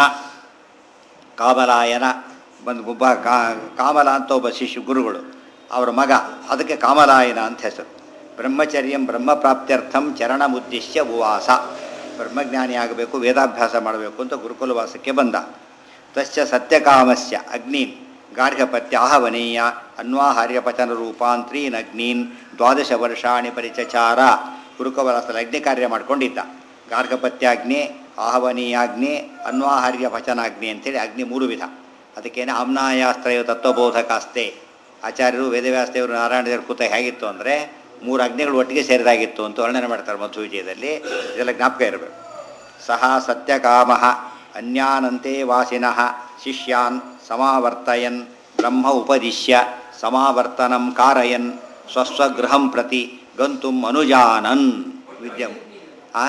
ಕಾಮಲಾಯನ ಬಂದು ಒಬ್ಬ ಕಾ ಕಾಮಲ ಅಂತ ಒಬ್ಬ ಶಿಶು ಗುರುಗಳು ಅವರ ಮಗ ಅದಕ್ಕೆ ಕಾಮಲಾಯನ ಅಂತ ಹೆಸರು ಬ್ರಹ್ಮಚರ್ಯಂ ಬ್ರಹ್ಮಪ್ರಾಪ್ತ್ಯರ್ಥಂ ಚರಣಮುದ್ದೇಶ್ಯ ಉವಾಸ ಬ್ರಹ್ಮಜ್ಞಾನಿ ಆಗಬೇಕು ವೇದಾಭ್ಯಾಸ ಮಾಡಬೇಕು ಅಂತ ಗುರುಕುಲವಾಸಕ್ಕೆ ಬಂದ ತಸ್ಯ ಸತ್ಯಕಾಮಸ್ಯ ಅಗ್ನೀನ್ ಗಾರ್ಹಪತ್ಯ ಆಹವನೀಯ ಅನ್ವಾಹಾರ್ಯಪಚನ ರೂಪಾಂತ್ರೀನ್ ಅಗ್ನೀನ್ ದ್ವಾದಶ ವರ್ಷಾಣಿ ಪರಿಚಚಾರ ಗುರುಕುಲವಾಸದಲ್ಲಿ ಅಗ್ನಿ ಕಾರ್ಯ ಮಾಡ್ಕೊಂಡಿದ್ದ ಗಾರ್ಹಪತ್ಯಾಗ್ನಿ ಆಹವನೀಯಾಗ್ನಿ ಅನ್ವಾಹಾರ್ಯ ಭಚನಾಗ್ನಿ ಅಂತೇಳಿ ಅಗ್ನಿ ಮೂರು ವಿಧ ಅದಕ್ಕೇನೆ ಆಮ್ನಾಯಾಸ್ತ್ರಯ ತತ್ವಬೋಧಕಾಸ್ತೆ ಆಚಾರ್ಯರು ವೇದವ್ಯಾಸದೇವರು ನಾರಾಯಣ ದೇವರು ಕೂತ ಹೇಗಿತ್ತು ಅಂದರೆ ಮೂರು ಅಗ್ನಿಗಳು ಒಟ್ಟಿಗೆ ಸೇರಿದಾಗಿತ್ತು ಅಂತ ವರ್ಣನೆ ಮಾಡ್ತಾರೆ ಮಧ್ವ ವಿಜಯದಲ್ಲಿ ಇದೆಲ್ಲ ಜ್ಞಾಪಕ ಇರಬೇಕು ಸಹ ಸತ್ಯಕಾಮ ಅನ್ಯಾನಂತೆ ವಾಸಿನಃ ಶಿಷ್ಯಾನ್ ಸಮಾವರ್ತಯನ್ ಬ್ರಹ್ಮ ಉಪದಿಶ್ಯ ಸಮಾವರ್ತನಂ ಕಾರಯನ್ ಸ್ವಸ್ವಗೃಹಂ ಪ್ರತಿ ಗಂತುಂ ಅನುಜಾನನ್ ವಿದ್ಯಂ ಆ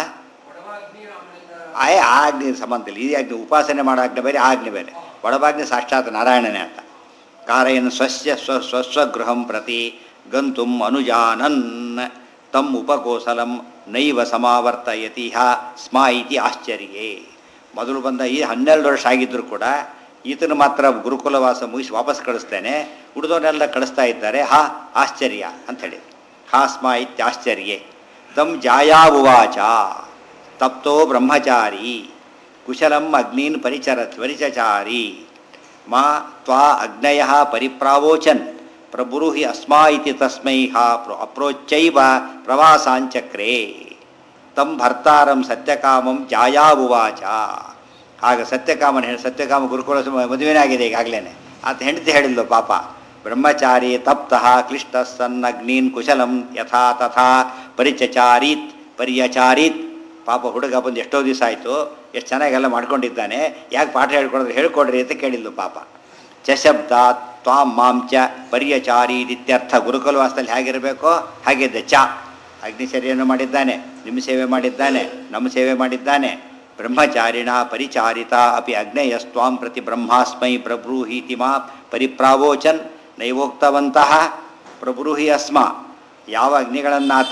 ಆಯ್ ಆಗ್ನಿ ಸಂಬಂಧ ಇಲ್ಲ ಈ ಅಗ್ನಿ ಉಪಾಸನೆ ಮಾಡೋ ಅಗ್ನಿ ಬೇರೆ ಆ ಅಗ್ನಿ ಬೇರೆ ಒಳಬಾಗ್ನಿ ಸಾಕ್ಷಾತ್ ನಾರಾಯಣನೇ ಅಂತ ಕಾರಯನ್ ಸ್ವಸ್ಯ ಸ್ವ ಸ್ವಸ್ವಗೃಹಂ ಪ್ರತಿ ಗಂತುಂ ಅನುಜಾನನ್ ತಮ್ ಉಪಕೋಸಲಂ ನೈವ ಸಮಾವರ್ತಯತಿ ಹ ಸ್ಮ ಇತಿ ಆಶ್ಚರ್ಯೇ ಮೊದಲು ಬಂದ ಈ ಹನ್ನೆರಡು ವರ್ಷ ಆಗಿದ್ದರೂ ಕೂಡ ಈತನು ಮಾತ್ರ ಗುರುಕುಲವಾಸ ಮುಗಿಸಿ ವಾಪಸ್ ಕಳಿಸ್ತೇನೆ ಉಳಿದವನ್ನೆಲ್ಲ ಕಳಿಸ್ತಾ ಇದ್ದಾರೆ ಹಾ ಆಶ್ಚರ್ಯ ಅಂಥೇಳಿ ಹಾ ಸ್ಮ ಇತ್ಯಾಶ್ಚರ್ಯೇ ತಮ್ ಜಾಯಾ ಉವಾಚ ತಪ್ತೋ ಬ್ರಹ್ಮಚಾರಿ ಕುಶಲಂ ಅಗ್ನೀನ್ ಪರಿಚರತ್ ಪರಿಚಚಾರಿ ಮಾ ತ್ವಾ ಅಗ್ನಯ ಪರಿಪ್ರಾವೋಚನ್ ಪ್ರಬುರುಹಿ ಅಸ್ಮಾ ಇತಿ ತಸ್ಮೈ ಹಾ ಪ್ರೋ- ಅಪ್ರೋಚ್ಚೈವ ಪ್ರವಾಸಾಂಚಕ್ರೇ ತಂ ಭರ್ತಾರಂ ಸತ್ಯಕಾಮಂ ಜಾಯಾವುವಾಚ ಆಗ ಸತ್ಯಕಾಮನ ಹೇಳಿ ಸತ್ಯಕಾಮ ಗುರುಕುಲ ಸಮ- ಮದುವೆನೇ ಆಗಿದೆ ಈಗಾಗಲೇ ಆತ ಹೆಂಡತಿ ಹೇಳಿದ್ಲು ಪಾಪ ಬ್ರಹ್ಮಚಾರಿ ತಪ್ತಃ ಕ್ಲಿಷ್ಟ ಸನ್ನಗ್ನೀನ್ ಕುಶಲಂ ಯಥಾ ತಥಾ ಪರಿಚಚಾರೀತ್ ಪರ್ಯಚಾರೀತ್ ಪಾಪ ಹುಡುಗ ಬಂದು ಎಷ್ಟೋ ದಿವಸ ಆಯಿತು ಎಷ್ಟು ಚೆನ್ನಾಗೆಲ್ಲ ಮಾಡ್ಕೊಂಡಿದ್ದಾನೆ ಯಾಕೆ ಪಾಠ ಹೇಳ್ಕೊಡಿದ್ರೆ ಹೇಳ್ಕೊಡ್ರಿ ಅಂತ ಕೇಳಿದ್ಲು ಪಾಪ ಚಶಬ್ದಾತ್ ತ್ವಾಂ ಮಾಂಚ ಪರ್ಯಚಾರಿ ಇತ್ಯರ್ಥ ಗುರುಕುಲವಾಸದಲ್ಲಿ ಹೇಗಿರಬೇಕೋ ಹಾಗಿದ್ದೆ ಚ ಅಗ್ನಿಚರ್ಯನ್ನು ಮಾಡಿದ್ದಾನೆ ನಿಮ್ಮ ಸೇವೆ ಮಾಡಿದ್ದಾನೆ ನಮ್ಮ ಸೇವೆ ಮಾಡಿದ್ದಾನೆ ಬ್ರಹ್ಮಚಾರಿಣ ಪರಿಚಾರಿತ ಅಪಿ ಅಗ್ನೇಯಸ್ತ್ವಾಂ ಪ್ರತಿ ಬ್ರಹ್ಮಾಸ್ಮೈ ಪ್ರಬ್ರೂಹೀತಿ ಮಾ ಪರಿಪ್ರಾವೋಚನ್ ನೈವೋಕ್ತವಂತಹ ಪ್ರಬ್ರೂಹಿ ಅಸ್ಮ ಯಾವ ಅಗ್ನಿಗಳನ್ನಾತ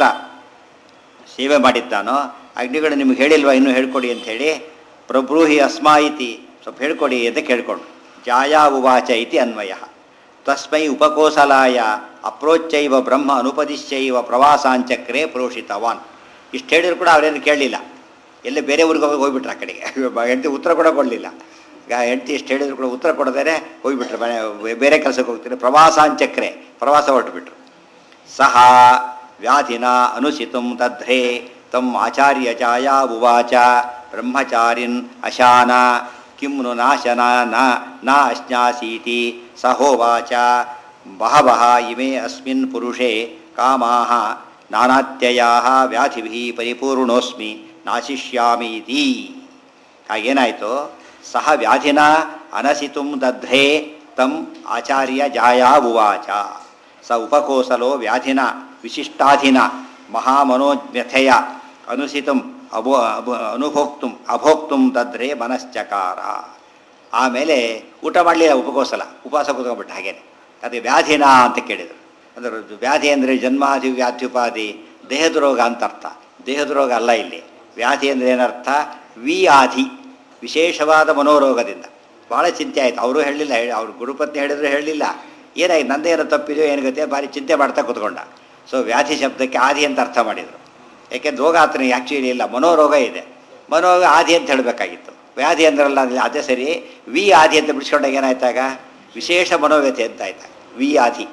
ಸೇವೆ ಮಾಡಿದ್ದಾನೋ ಅಗ್ನಿಗಳು ನಿಮ್ಗೆ ಹೇಳಿಲ್ವಾ ಇನ್ನೂ ಹೇಳ್ಕೊಡಿ ಅಂಥೇಳಿ ಪ್ರಬ್ರೂಹಿ ಅಸ್ಮಾ ಇತಿ ಸ್ವಲ್ಪ ಹೇಳ್ಕೊಡಿ ಅಂತ ಕೇಳ್ಕೊಂಡು ಜಾಯಾ ಉವಾಚ ಇತಿ ಅನ್ವಯ ತಸ್ಮೈ ಉಪಕೋಸಲಾಯ ಅಪ್ರೋಚ್ಚೈವ ಬ್ರಹ್ಮ ಅನುಪದಿಶ್ಚೈವ ಪ್ರವಾಸಾಂಚಕ್ರೆ ಪ್ರೋಷಿತವಾನ್ ಇಷ್ಟು ಹೇಳಿದ್ರು ಕೂಡ ಅವರೇನು ಕೇಳಲಿಲ್ಲ ಎಲ್ಲೇ ಬೇರೆ ಊರಿಗೆ ಹೋಗಿ ಹೋಗ್ಬಿಟ್ರು ಆ ಕಡೆಗೆ ಹೆಂಡತಿ ಉತ್ತರ ಕೂಡ ಕೊಡಲಿಲ್ಲ ಈಗ ಹೆಂಡತಿ ಇಷ್ಟು ಹೇಳಿದ್ರು ಕೂಡ ಉತ್ತರ ಕೊಡದೇ ಹೋಗ್ಬಿಟ್ರು ಮನೆ ಬೇರೆ ಕೆಲಸಕ್ಕೆ ಹೋಗ್ತಾರೆ ಪ್ರವಾಸಾಂಚಕ್ರೆ ಪ್ರವಾಸ ಹೊರಟುಬಿಟ್ರು ಸಹ ವ್ಯಾಧಿನ ಅನುಸಿತುಂ ತದ್ರೇ ತಮ್ ಆಚಾರ್ಯ ಚಾಯ ಉವಾಚ ಬ್ರಹ್ಮಚಾರಿನ್ ಅಶಾನ ಕಿಂ ನು ನಾಶನ ನ ನ ಅಶ್ನಾಸೀತಿ ಸಹೋವಾಚ ಬಹವಃ ಇಮೇ ಅಸ್ಮಿನ್ ಪುರುಷೇ ಕಾಮಾಹ ನಾನಾತ್ಯಯಾಹ ವ್ಯಾಧಿಭಿಃ ಪರಿಪೂರ್ಣೋಸ್ಮಿ ನಾಶಿಷ್ಯಾಮಿ ಇತಿ ಹಾಗೇನಾಯಿತು ಸಹ ವ್ಯಾಧಿನ ಅನಸಿತುಂ ದಧ್ರೇ ತಂ ಆಚಾರ್ಯ ಜಾಯಾ ಉವಾಚ ಸ ಉಪಕೋಸಲೋ ವ್ಯಾಧಿನ ವಿಶಿಷ್ಟಾಧಿನ ಮಹಾಮನೋವ್ಯಥೆಯ ಅನುಸಿತಂ ಅಭೋ ಅಭ ಅನುಭೋಕ್ತು ಅಭೋಕ್ತು ತದ್ರೆ ಮನಶ್ಚಕಾರ ಆಮೇಲೆ ಊಟ ಮಾಡಲಿಲ್ಲ ಉಪಕೋಸಲ ಉಪವಾಸ ಕೂತ್ಕೊಂಡ್ಬಿಟ್ಟು ಹಾಗೇನೆ ಅದೇ ವ್ಯಾಧಿನ ಅಂತ ಕೇಳಿದರು ಅಂದರೆ ವ್ಯಾಧಿ ಅಂದರೆ ಜನ್ಮಾದಿ ವ್ಯಾಧ್ಯುಪಾದಿ ದೇಹದ ರೋಗ ಅಂತ ಅರ್ಥ ದೇಹದ ರೋಗ ಅಲ್ಲ ಇಲ್ಲಿ ವ್ಯಾಧಿ ಅಂದರೆ ಏನರ್ಥ ವಿ ಆಧಿ ವಿಶೇಷವಾದ ಮನೋರೋಗದಿಂದ ಭಾಳ ಚಿಂತೆ ಆಯಿತು ಅವರು ಹೇಳಲಿಲ್ಲ ಹೇಳಿ ಅವ್ರ ಗುರುಪತ್ನಿ ಹೇಳಿದ್ರು ಹೇಳಲಿಲ್ಲ ಏನಾಯ್ತು ನಂದೇನೋ ತಪ್ಪಿದೆಯೋ ಏನು ಗೊತ್ತೇ ಭಾರಿ ಚಿಂತೆ ಮಾಡ್ತಾ ಕೂತ್ಕೊಂಡ ಸೊ ವ್ಯಾಧಿ ಶಬ್ದಕ್ಕೆ ಆದಿ ಅಂತ ಅರ್ಥ ಮಾಡಿದರು ಯಾಕೆಂದ್ರೆ ರೋಗ ಆತನಿಗೆ ಆ್ಯಕ್ಚುಲಿ ಇಲ್ಲ ಮನೋರೋಗ ಇದೆ ಮನೋರೋಗ ಆದಿ ಅಂತ ಹೇಳಬೇಕಾಗಿತ್ತು ವ್ಯಾಧಿ ಅಂದ್ರಲ್ಲ ಅದಿಲ್ಲ ಅದೇ ಸರಿ ವಿ ಆದಿ ಅಂತ ಬಿಡಿಸ್ಕೊಂಡಾಗ ಏನಾಯ್ತಾಗ ವಿಶೇಷ ಮನೋವ್ಯಥೆ ಅಂತ ಆಯ್ತಾಗ ವಿ ಆದಿ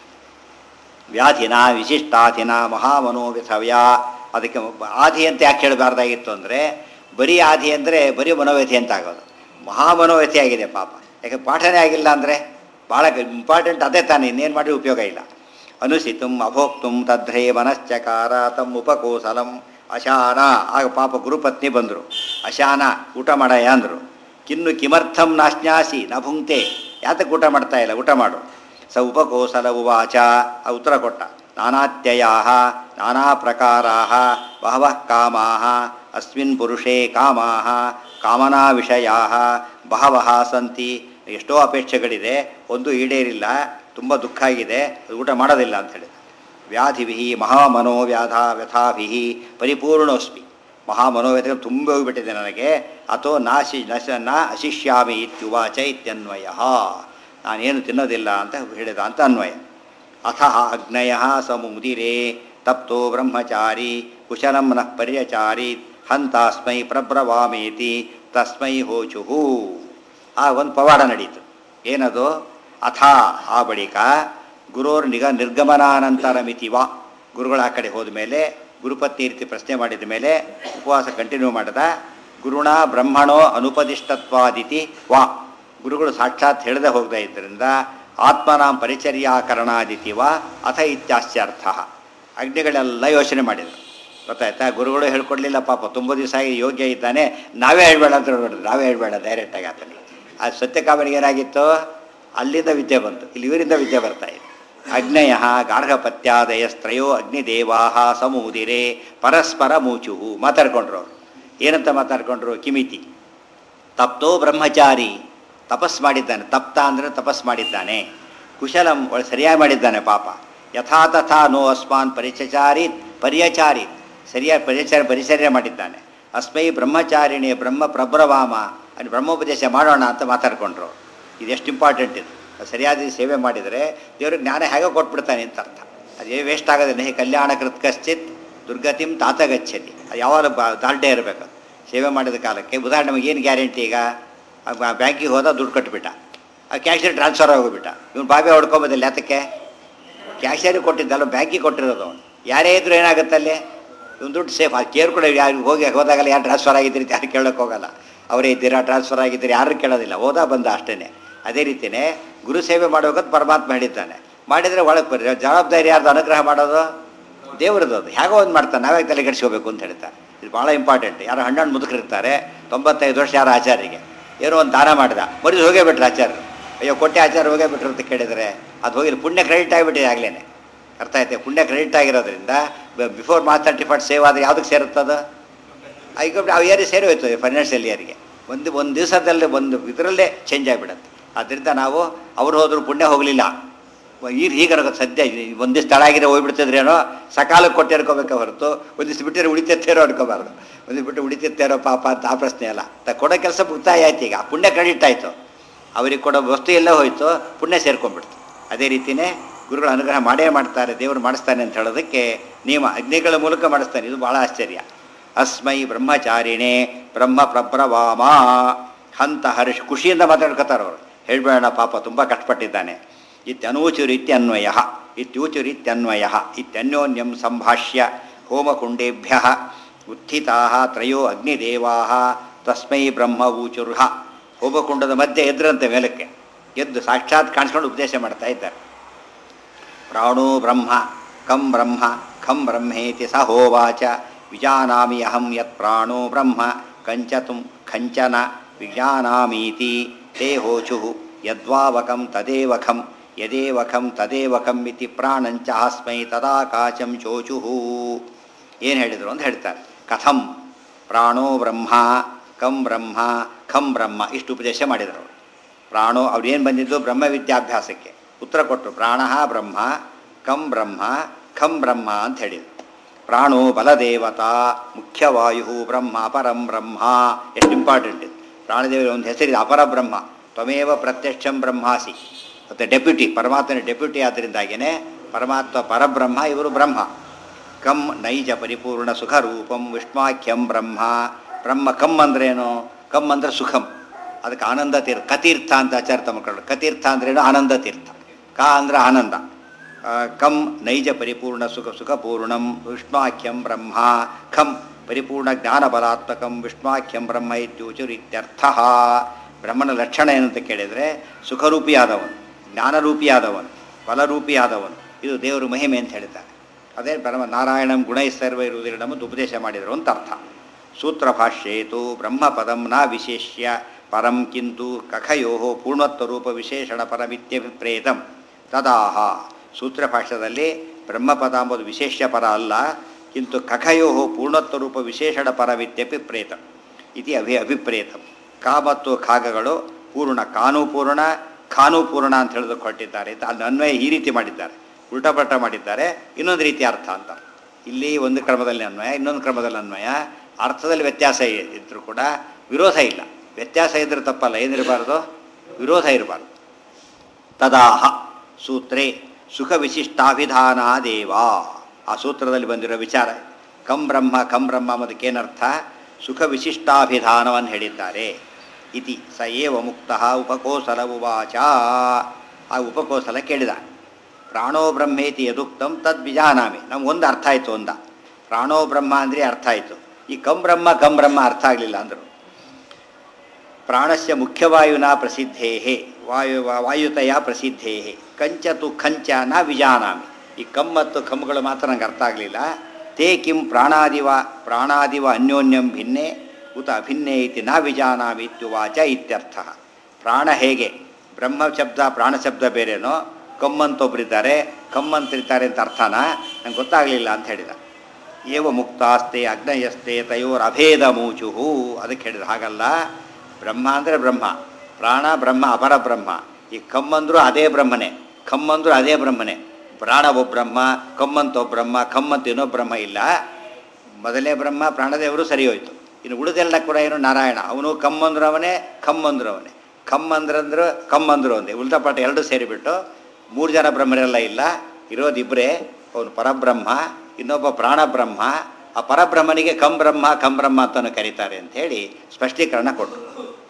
ವ್ಯಾಧಿನ ವಿಶಿಷ್ಟಾಧಿನ ಮಹಾಮನೋವ್ಯಥವ್ಯ ಅದಕ್ಕೆ ಆದಿ ಅಂತ ಯಾಕೆ ಹೇಳಬಾರ್ದಾಗಿತ್ತು ಅಂದರೆ ಬರೀ ಆದಿ ಅಂದರೆ ಬರೀ ಮನೋವ್ಯಥೆ ಅಂತ ಆಗೋದು ಮಹಾಮನೋವ್ಯಥೆ ಆಗಿದೆ ಪಾಪ ಯಾಕೆ ಪಾಠನೇ ಆಗಿಲ್ಲ ಅಂದರೆ ಭಾಳ ಇಂಪಾರ್ಟೆಂಟ್ ಅದೇ ತಾನೇ ಇನ್ನೇನು ಮಾಡಿ ಉಪಯೋಗ ಇಲ್ಲ ಅನುಸಿತುಂ ಅಭೋಕ್ತುಂ ತದ್ರೇ ಮನಶ್ಚಕಾರ ತಮ್ಮ ಉಪಕೋಸಲಂ ಅಶಾನ ಆಗ ಪಾಪ ಗುರುಪತ್ನಿ ಬಂದರು ಅಶಾನ ಊಟ ಮಾಡಯ್ಯ ಅಂದರು ಕಿನ್ನು ಕಿಮರ್ಥಂ ನಾಶ್ನಾಸಿ ನ ಭುಂಕ್ತೆ ಯಾತಕ್ಕೆ ಊಟ ಮಾಡ್ತಾ ಇಲ್ಲ ಊಟ ಮಾಡು ಸ ಉಪಕೋಸಲ ಉವಾಚ ಆ ಉತ್ತರ ಕೊಟ್ಟ ನಾನಾತ್ಯಯಾ ನಾನಾ ಪ್ರಕಾರಾ ಬಹವಃ ಕಾಮಾ ಅಸ್ಮಿನ್ ಪುರುಷೇ ಕಾಮಾ ಕಾಮನಾ ವಿಷಯಾ ಬಹವಃ ಸಂತಿ ಎಷ್ಟೋ ಅಪೇಕ್ಷೆಗಳಿದೆ ಒಂದು ಈಡೇರಿಲ್ಲ ತುಂಬ ದುಃಖ ಆಗಿದೆ ಊಟ ಮಾಡೋದಿಲ್ಲ ಅಂತ ಹೇಳಿದ ವ್ಯಾಧಿಭಿ ಮಹಾಮನೋವ್ಯಾಧ ವ್ಯಥಾಭಿ ಪರಿಪೂರ್ಣೋಸ್ಮಿ ಮಹಾಮನೋವ್ಯಥೆ ತುಂಬ ಹೋಗಿಬಿಟ್ಟಿದೆ ನನಗೆ ಅಥೋ ನಾಶಿ ನಶ ನ ಅಶಿಷ್ಯಾಮಿ ಇತ್ಯುವಾಚ ಇತ್ಯನ್ವಯ ನಾನೇನು ತಿನ್ನೋದಿಲ್ಲ ಅಂತ ಹೇಳಿದ ಅಂತ ಅನ್ವಯ ಅಥ ಅಗ್ನಯ ಸಮುದಿರೆ ತಪ್ತೋ ಬ್ರಹ್ಮಚಾರಿ ಕುಶಲಂ ನಃ ಪರ್ಯಚಾರಿ ಹಂತಾಸ್ಮೈ ಪ್ರಬ್ರವಾಮೇತಿ ತಸ್ಮೈ ಹೋಚುಹು ಆ ಒಂದು ಪವಾಡ ನಡೀತು ಏನದು ಅಥ ಆ ಬಳಿಕ ಗುರೋರ್ ನಿಗ ನಿರ್ಗಮನಾನಂತರ ಮಿತಿ ವಾ ಗುರುಗಳು ಆ ಕಡೆ ಹೋದ ಮೇಲೆ ಗುರುಪತ್ನಿ ರೀತಿ ಪ್ರಶ್ನೆ ಮಾಡಿದ ಮೇಲೆ ಉಪವಾಸ ಕಂಟಿನ್ಯೂ ಮಾಡಿದ ಗುರುಣ ಬ್ರಹ್ಮಣೋ ಅನುಪದಿಷ್ಟತ್ವಾದಿತಿ ವಾ ಗುರುಗಳು ಸಾಕ್ಷಾತ್ ಹೇಳದೆ ಹೋಗದೆ ಇದ್ದರಿಂದ ಆತ್ಮನಾಂ ಪರಿಚರ್ಯಾಕರಣಾದಿತಿ ವಾ ಅಥ ಇತ್ಯಾಸ್ಯರ್ಥ ಅಗ್ನಿಗಳೆಲ್ಲ ಯೋಚನೆ ಮಾಡಿದರು ಗೊತ್ತಾಯ್ತಾ ಗುರುಗಳು ಹೇಳ್ಕೊಡ್ಲಿಲ್ಲ ಪಾಪ ತುಂಬ ದಿವಸ ಆಗಿ ಯೋಗ್ಯ ಇದ್ದಾನೆ ನಾವೇ ಹೇಳ್ಬೇಡ ಅಂತ ಹೇಳ್ಬಿಡ್ದು ನಾವೇ ಹೇಳ್ಬೇಡ ಡೈರೆಕ್ಟಾಗಿ ಆತನಿಗೆ ಆ ಸತ್ಯಕಾಮನಿಗೆ ಏನಾಗಿತ್ತು ಅಲ್ಲಿಂದ ವಿದ್ಯೆ ಬಂತು ಇಲ್ಲಿ ಇವರಿಂದ ವಿದ್ಯೆ ಬರ್ತಾ ಇದೆ ಅಗ್ನಯ ಗಾರ್ಹಪತ್ಯಾದಯಸ್ತ್ರಯೋ ಅಗ್ನಿದೇವಾ ಸಮೂದಿರೆ ಪರಸ್ಪರ ಮೂಚುಹು ಮಾತಾಡ್ಕೊಂಡ್ರು ಅವರು ಏನಂತ ಮಾತಾಡ್ಕೊಂಡ್ರು ಕಿಮಿತಿ ತಪ್ತೋ ಬ್ರಹ್ಮಚಾರಿ ತಪಸ್ ಮಾಡಿದ್ದಾನೆ ತಪ್ತ ಅಂದರೆ ತಪಸ್ ಮಾಡಿದ್ದಾನೆ ಕುಶಲಂ ಒಳ್ಳೆ ಸರಿಯಾಗಿ ಮಾಡಿದ್ದಾನೆ ಪಾಪ ಯಥಾ ತಥಾ ನೋ ಅಸ್ಮಾನ್ ಪರಿಚಚಾರಿ ಪರ್ಯಚಾರಿ ಸರಿಯಾಗಿ ಪರಿಚಯ ಪರಿಚರ್ಯ ಮಾಡಿದ್ದಾನೆ ಅಸ್ಮೈ ಬ್ರಹ್ಮಚಾರಿಣಿ ಬ್ರಹ್ಮ ಪ್ರಬ್ರವಾಮ ಅಲ್ಲಿ ಬ್ರಹ್ಮೋಪದೇಶ ಮಾಡೋಣ ಅಂತ ಮಾತಾಡ್ಕೊಂಡ್ರು ಇದು ಎಷ್ಟು ಇಂಪಾರ್ಟೆಂಟ್ ಇದು ಸರಿಯಾದ ಸೇವೆ ಮಾಡಿದರೆ ದೇವ್ರಿಗೆ ಜ್ಞಾನ ಹೇಗೆ ಕೊಟ್ಬಿಡ್ತಾನೆ ಅಂತ ಅರ್ಥ ಅದೇ ವೇಸ್ಟ್ ಆಗೋದಿಲ್ಲ ಹೇ ಕಲ್ಯಾಣ ಕೃತ್ ಕಶ್ಚಿತ್ ದುರ್ಗತಿಂ ತಾತ ಗಚ್ಚತಿ ಅದು ಯಾವಾಗ ಬ ದಾಲ್ಡೆ ಇರಬೇಕು ಸೇವೆ ಮಾಡಿದ ಕಾಲಕ್ಕೆ ಉದಾಹರಣೆ ನಮಗೆ ಏನು ಗ್ಯಾರಂಟಿ ಈಗ ಬ್ಯಾಂಕಿಗೆ ಹೋದ ದುಡ್ಡು ಕಟ್ಟಿಬಿಟ್ಟ ಆ ಕ್ಯಾಶಿಯರ್ ಟ್ರಾನ್ಸ್ಫರ್ ಆಗೋಗ್ಬಿಟ್ಟ ಇವ್ನು ಬಾಬೆ ಹೊಡ್ಕೊಂಬೋದಿಲ್ಲ ಯಾತಕ್ಕೆ ಕ್ಯಾಶಿಯರಿಗೆ ಕೊಟ್ಟಿದ್ದಲ್ಲ ಬ್ಯಾಂಕಿಗೆ ಕೊಟ್ಟಿರೋದು ಅವನು ಯಾರೇ ಇದ್ರು ಏನಾಗುತ್ತೆ ಅಲ್ಲಿ ಇವ್ನು ದುಡ್ಡು ಸೇಫ್ ಅದು ಕೇರ್ ಕೂಡ ಯಾರು ಹೋಗಿ ಹೋದಾಗಲ್ಲ ಯಾರು ಟ್ರಾನ್ಸ್ಫರ್ ಆಗಿದ್ದೀರಿ ಅಂತ ಯಾರು ಕೇಳೋಕೆ ಹೋಗಲ್ಲ ಅವರೇ ಇದ್ದೀರಾ ಟ್ರಾನ್ಸ್ಫರ್ ಆಗಿದ್ದೀರಿ ಯಾರು ಕೇಳೋದಿಲ್ಲ ಹೋದ ಬಂದ ಅಷ್ಟೇ ಅದೇ ರೀತಿಯೇ ಗುರು ಸೇವೆ ಮಾಡುವಾಗ ಪರಮಾತ್ಮ ಹೇಳಿದ್ದಾನೆ ಮಾಡಿದರೆ ಒಳಗೆ ಬರ್ರಿ ಜವಾಬ್ದಾರಿ ಯಾರ್ದು ಅನುಗ್ರಹ ಮಾಡೋದು ದೇವ್ರದ್ದು ಅದು ಹೇಗೋ ಒಂದು ಮಾಡ್ತಾನೆ ನಾವೇ ತಲೆ ಕೆಡಿಸ್ಕೋಬೇಕು ಅಂತ ಹೇಳ್ತಾರೆ ಇದು ಭಾಳ ಇಂಪಾರ್ಟೆಂಟ್ ಯಾರೋ ಹಣ್ಣು ಮುದುಕರಿರ್ತಾರೆ ತೊಂಬತ್ತೈದು ವರ್ಷ ಯಾರು ಆಚಾರ್ಯರಿಗೆ ಏನೋ ಒಂದು ದಾನ ಮಾಡಿದ ಮರಿದು ಹೋಗೇ ಬಿಟ್ರು ಆಚಾರ್ಯರು ಅಯ್ಯೋ ಕೊಟ್ಟೆ ಆಚಾರ ಹೋಗೇ ಬಿಟ್ರು ಅಂತ ಕೇಳಿದರೆ ಅದು ಹೋಗಿ ಪುಣ್ಯ ಕ್ರೆಡಿಟ್ ಆಗಿಬಿಟ್ಟಿದೆ ಆಗಲೇ ಅರ್ಥ ಆಯ್ತು ಪುಣ್ಯ ಕ್ರೆಡಿಟ್ ಆಗಿರೋದ್ರಿಂದ before March thirty first save ಆದರೆ ಯಾವುದಕ್ಕೆ ಸೇರುತ್ತದು ಈಗ ಅವು ಏರಿ ಸೇರಿ ಹೋಯ್ತು ಫೈನಾನ್ಷಿಯಲ್ ಇಯರ್ಗೆ ಒಂದು ಒಂದು ದಿವಸದಲ್ಲೇ ಒಂದು ಇದರಲ್ಲೇ ಚೇಂಜ್ ಆಗಿಬಿಡುತ್ತೆ ಅದರಿಂದ ನಾವು ಅವ್ರು ಹೋದ್ರು ಪುಣ್ಯ ಹೋಗಲಿಲ್ಲ ಈಗ ಈಗ ನನಗೆ ಸದ್ಯ ಒಂದು ದಿವಸ ತಡ ಆಗಿದೆ ಹೋಗ್ಬಿಡ್ತಿದ್ರೇನೋ ಸಕಾಲಕ್ಕೆ ಕೊಟ್ಟು ಇರ್ಕೋಬೇಕೆ ಹೊರತು ಒಂದು ದಿವಸ ಬಿಟ್ಟರೆ ಉಳಿತಿರ್ತೇರೋ ಅನ್ಕೋಬಾರ್ದು ಒಂದು ದಿವಸ ಬಿಟ್ಟು ಉಳಿತಿರ್ತೇರೋ ಪಾಪ ಅಂತ ಆ ಪ್ರಶ್ನೆ ಅಲ್ಲ ತ ಕೊಡೋ ಕೆಲಸ ಮುಕ್ತಾಯ ಆಯ್ತು ಈಗ ಪುಣ್ಯ ಕ್ರೆಡಿಟ್ ಆಯಿತು ಅವರಿಗೆ ಕೊಡೋ ವಸ್ತು ಎಲ್ಲ ಹೋಯ್ತು ಪುಣ್ಯ ಸೇರ್ಕೊಂಡ್ಬಿಡ್ತು ಅದೇ ರೀತಿಯೇ ಗುರುಗಳು ಅನುಗ್ರಹ ಮಾಡೇ ಮಾಡ್ತಾರೆ ದೇವರು ಮಾಡಿಸ್ತಾನೆ ಅಂತ ಹೇಳೋದಕ್ಕೆ ನಿಯಮ ಅಗ್ನಿಗಳ ಮೂಲಕ ಮಾಡಿಸ್ತಾನೆ ಇದು ಭಾಳ ಆಶ್ಚರ್ಯ ಅಸ್ಮೈ ಬ್ರಹ್ಮಚಾರಿಣೇ ಬ್ರಹ್ಮ ಪ್ರಬ್ರವಾಮ ಹಂತ ಹರ್ಷ ಖುಷಿಯಿಂದ ಮಾತಾಡ್ಕೋತಾರೆ ಅವರು ಹೇಳ್ಬೇಡ ಪಾಪ ತುಂಬ ಕಷ್ಟಪಟ್ಟಿದ್ದಾನೆ ಇತ್ಯನೂಚುರಿತ್ಯನ್ವಯ ಇತ್ಯೂಚುರಿತ್ಯನ್ವಯ ಇತ್ಯನ್ಯೋನ್ಯಂ ಸಂಭಾಷ್ಯ ಹೋಮಕುಂಡೇಭ್ಯ ಉತ್ಥಿತಾ ತ್ರಯೋ ಅಗ್ನಿದೇವಾ ತಸ್ಮೈ ಬ್ರಹ್ಮ ಊಚುರ್ಹ ಹೋಮಕುಂಡದ ಮಧ್ಯೆ ಎದ್ರಂತೆ ಮೇಲಕ್ಕೆ ಎದ್ದು ಸಾಕ್ಷಾತ್ ಕಾಣಿಸ್ಕೊಂಡು ಉಪದೇಶ ಮಾಡ್ತಾ ಇದ್ದಾರೆ ಪ್ರಾಣೋ ಬ್ರಹ್ಮ ಕಂ ಬ್ರಹ್ಮ ಖಂ ಬ್ರಹ್ಮೇತಿ ಸ ಹೋವಾಚ ವಿಜಾನಾಮಿ ಅಹಂ ಯತ್ ಪ್ರಾಣೋ ಬ್ರಹ್ಮ ಕಂಚತುಂ ಖಂಚನ ವಿಜಾನಾಮೀತಿ ದೇಹೋಚು ಯದ್ವಾವಕಂ ತದೇವಖಂ ಯದೇವಖಂ ತದೇವಖಂ ಇತಿ ಪ್ರಾಣಂಚ ಆಸ್ಮೈ ತದಾಕಾಶಂ ಚೋಚುಹು ಏನು ಹೇಳಿದರು ಅಂತ ಹೇಳ್ತಾರೆ ಕಥಂ ಪ್ರಾಣೋ ಬ್ರಹ್ಮ ಕಂ ಬ್ರಹ್ಮ ಖಂ ಬ್ರಹ್ಮ ಇಷ್ಟು ಉಪದೇಶ ಮಾಡಿದರು ಅವರು ಪ್ರಾಣೋ ಅವ್ರು ಏನು ಬಂದಿದ್ದು ಬ್ರಹ್ಮ ವಿದ್ಯಾಭ್ಯಾಸಕ್ಕೆ ಉತ್ತರ ಕೊಟ್ಟರು ಪ್ರಾಣ ಬ್ರಹ್ಮ ಕಂ ಬ್ರಹ್ಮ ಖಂ ಬ್ರಹ್ಮ ಅಂತ ಹೇಳಿದರು ಪ್ರಾಣೋ ಬಲದೇವತಾ ಮುಖ್ಯವಾಯು ಬ್ರಹ್ಮ ಅಪರಂ ಬ್ರಹ್ಮ ಎಷ್ಟು ಇಂಪಾರ್ಟೆಂಟ್ ಇದು ಪ್ರಾಣದೇವರ ಒಂದು ಹೆಸರಿದೆ ಅಪರ ಬ್ರಹ್ಮ ತ್ವಮೇವ ಪ್ರತ್ಯಕ್ಷಂ ಬ್ರಹ್ಮಾಸಿ ಮತ್ತು ಡೆಪ್ಯೂಟಿ ಪರಮಾತ್ಮನ ಡೆಪ್ಯೂಟಿ ಆದ್ದರಿಂದಾಗಿಯೇ ಪರಮಾತ್ಮ ಪರಬ್ರಹ್ಮ ಇವರು ಬ್ರಹ್ಮ ಕಂ ನೈಜ ಪರಿಪೂರ್ಣ ಸುಖರೂಪಂ ವಿಷ್ಣಾಖ್ಯಂ ಬ್ರಹ್ಮ ಬ್ರಹ್ಮ ಕಮ್ ಅಂದ್ರೇನು ಕಮ್ ಅಂದ್ರೆ ಸುಖಂ ಅದಕ್ಕೆ ಆನಂದ ತೀರ್ಥ ಕತೀರ್ಥ ಅಂತ ಆಚಾರ ತಮ್ಮ ಕತೀರ್ಥ ಅಂದ್ರೇನು ಆನಂದ ತೀರ್ಥ ಕ ಅಂದ್ರೆ ಆನಂದ ಆ, ಕಂ ನೈಜ ಪರಿಪೂರ್ಣ ಸುಖ ಸುಖಪೂರ್ಣಂ ವಿಷ್ಣಾಖ್ಯಂ ಬ್ರಹ್ಮ ಖಂ ಪರಿಪೂರ್ಣ ಜ್ಞಾನಬಲಾತ್ಮಕಂ ವಿಷ್ಣಾಖ್ಯಂ ಬ್ರಹ್ಮ ಇತ್ಯೂಚುರಿತ್ಯರ್ಥ ಬ್ರಹ್ಮನ ಲಕ್ಷಣ ಏನಂತ ಕೇಳಿದರೆ ಸುಖರೂಪಿಯಾದವನು ಜ್ಞಾನರೂಪಿಯಾದವನು ಫಲರೂಪಿಯಾದವನು ಇದು ದೇವರು ಮಹಿಮೆ ಅಂತ ಹೇಳಿದ್ದಾರೆ ಅದೇ ಪರಮ ನಾರಾಯಣಂ ಗುಣೈ ಸರ್ವ ಇರುವುದಿರಡಮದ್ದು ಉಪದೇಶ ಮಾಡಿದರು ಅಂತ ಅರ್ಥ ಸೂತ್ರಭಾಷ್ಯೇತು ಬ್ರಹ್ಮಪದಂ ನ ವಿಶೇಷ್ಯ ಪರಂ ಕಿಂತು ಕಖಯೋ ಪೂರ್ಣತ್ವರೂಪ ವಿಶೇಷಣ ಪರಮಿತ್ಯಭಿಪ್ರೇತಂ ತದಾಹ ಸೂತ್ರಭಾಷ್ಯದಲ್ಲಿ ಬ್ರಹ್ಮಪದ ಎಂಬುದು ವಿಶೇಷ್ಯ ಪರ ಅಲ್ಲ ಕಿಂತು ಕಖಯೋ ಪೂರ್ಣತ್ವರೂಪ ವಿಶೇಷಣ ಪರಮಿತ್ಯಭಿಪ್ರೇತಂ ಇತಿ ಅಭಿ ಅಭಿಪ್ರೇತಂ ಕಾ ಮತ್ತು ಖಾಗಗಳು ಪೂರ್ಣ ಕಾನು ಪೂರ್ಣ ಖಾನು ಪೂರ್ಣ ಅಂತ ಹೇಳಿದು ಕೊಟ್ಟಿದ್ದಾರೆ ಅಂತ ಅಲ್ಲಿ ಅನ್ವಯ ಈ ರೀತಿ ಮಾಡಿದ್ದಾರೆ ಉಲ್ಟಾಪಲ್ಟ ಮಾಡಿದ್ದಾರೆ ಇನ್ನೊಂದು ರೀತಿ ಅರ್ಥ ಅಂತ ಇಲ್ಲಿ ಒಂದು ಕ್ರಮದಲ್ಲಿ ಅನ್ವಯ ಇನ್ನೊಂದು ಕ್ರಮದಲ್ಲಿ ಅನ್ವಯ ಅರ್ಥದಲ್ಲಿ ವ್ಯತ್ಯಾಸ ಇದ್ದರೂ ಕೂಡ ವಿರೋಧ ಇಲ್ಲ ವ್ಯತ್ಯಾಸ ಇದ್ರೆ ತಪ್ಪಲ್ಲ ಏನಿರಬಾರ್ದು ವಿರೋಧ ಇರಬಾರ್ದು ತದಾಹ ಸೂತ್ರೇ ಸುಖ ವಿಶಿಷ್ಟಾಭಿಧಾನ ದೇವ ಆ ಸೂತ್ರದಲ್ಲಿ ಬಂದಿರೋ ವಿಚಾರ ಕಂ ಬ್ರಹ್ಮ ಕಂ ಬ್ರಹ್ಮ ಅನ್ನೋದಕ್ಕೇನರ್ಥ ಸುಖ ವಿಶಿಷ್ಟಾಭಿಧಾನವನ್ನು ಹೇಳಿದ್ದಾರೆ ಇತಿ ಸ ಏವ ಮುಕ್ತ ಉಪಕೋಸಲ ಉವಾಚ ಆ ಉಪಕೋಸಲ ಕೇಳಿದ ಪ್ರಾಣೋ ಬ್ರಹ್ಮೇತಿ ಯದುಕ್ತಂ ತದ್ ವಿಜಾನಾಮಿ ನಮ್ಗೊಂದು ಅರ್ಥ ಆಯಿತು ಒಂದ ಪ್ರಾಣೋ ಬ್ರಹ್ಮ ಅಂದರೆ ಅರ್ಥ ಆಯಿತು ಈ ಕಂ ಬ್ರಹ್ಮ ಕಂ ಬ್ರಹ್ಮ ಅರ್ಥ ಆಗಲಿಲ್ಲ ಅಂದರು ಪ್ರಾಣಸ್ಯ ಮುಖ್ಯವಾಯುನ ಪ್ರಸಿದ್ಧೇ ವಾಯು ವಾಯುತಯ ಪ್ರಸಿದ್ಧೇ ಕಂಚತು ಖಂಚ ನ ವಿಜಾನಾಮಿ ಈ ಕಂ ಮತ್ತು ಖಂಗಳು ಮಾತ್ರ ನಂಗೆ ಅರ್ಥ ಆಗಲಿಲ್ಲ ತೇ ಕಿಂ ಪ್ರಾಣಾದಿವ ಪ್ರಾಣಾದಿವ ಅನ್ಯೋನ್ಯಂ ಭಿನ್ನೆ ಉತ ಅಭಿನ್ನೇ ಇತಿ ನ ವಿಜಾನಾಮಿ ಇತ್ಯುವಾಚ ಇತ್ಯರ್ಥ ಪ್ರಾಣ ಹೇಗೆ ಬ್ರಹ್ಮ ಶಬ್ದ ಪ್ರಾಣ ಶಬ್ದ ಬೇರೆನೋ ಕಮ್ಮಂತೊಬ್ಬರಿದ್ದಾರೆ ಕಮ್ಮಂತಿರ್ತಾರೆ ಅಂತ ಅರ್ಥನ ನಂಗೆ ಗೊತ್ತಾಗಲಿಲ್ಲ ಅಂತ ಹೇಳಿದ ಏವ ಮುಕ್ತಾಸ್ತೆ ಅಗ್ನಯಸ್ತೆ ತಯೋರ್ ಅಭೇದ ಮೂಚುಹು ಅದಕ್ಕೆ ಹೇಳಿದ್ರು ಹಾಗಲ್ಲ ಬ್ರಹ್ಮ ಅಂದರೆ ಬ್ರಹ್ಮ ಪ್ರಾಣ ಬ್ರಹ್ಮ ಅಪರ ಬ್ರಹ್ಮ ಈ ಕಮ್ಮಂದ್ರು ಅದೇ ಬ್ರಹ್ಮನೇ ಕಮ್ಮಂದ್ರು ಅದೇ ಬ್ರಹ್ಮನೇ ಪ್ರಾಣ ಒಬ್ಬ ಬ್ರಹ್ಮ ಕಮ್ಮಂತ ಒಬ್ಬ ಬ್ರಹ್ಮ ಕಮ್ಮಂತ ಇನ್ನೊಬ್ಬ ಬ್ರಹ್ಮ ಇಲ್ಲ ಮೊದಲನೇ ಬ್ರಹ್ಮ ಪ್ರಾಣದೇವರು ಸರಿ ಹೋಯ್ತು ಇನ್ನು ಉಳಿದೆಲ್ಲ ಕೂಡ ಏನು ನಾರಾಯಣ ಅವನು ಕಮ್ಮಂದ್ರು ಅವನೇ ಕಮ್ಮಂದ್ರು ಅವನೇ ಕಮ್ಮಂದ್ರಂದ್ರು ಕಮ್ಮಂದ್ರು ಒಂದೇ ಉಳಿದ ಪಾಠ ಎರಡು ಸೇರಿಬಿಟ್ಟು ಮೂರು ಜನ ಬ್ರಹ್ಮರೆಲ್ಲ ಇಲ್ಲ ಇರೋದಿಬ್ಬರೇ ಅವನು ಪರಬ್ರಹ್ಮ ಇನ್ನೊಬ್ಬ ಪ್ರಾಣಬ್ರಹ್ಮ ಆ ಪರಬ್ರಹ್ಮನಿಗೆ ಕಂ ಬ್ರಹ್ಮ ಕಂ ಬ್ರಹ್ಮ ಅಂತಲೂ ಕರೀತಾರೆ ಅಂಥೇಳಿ ಸ್ಪಷ್ಟೀಕರಣ ಕೊಟ್ಟರು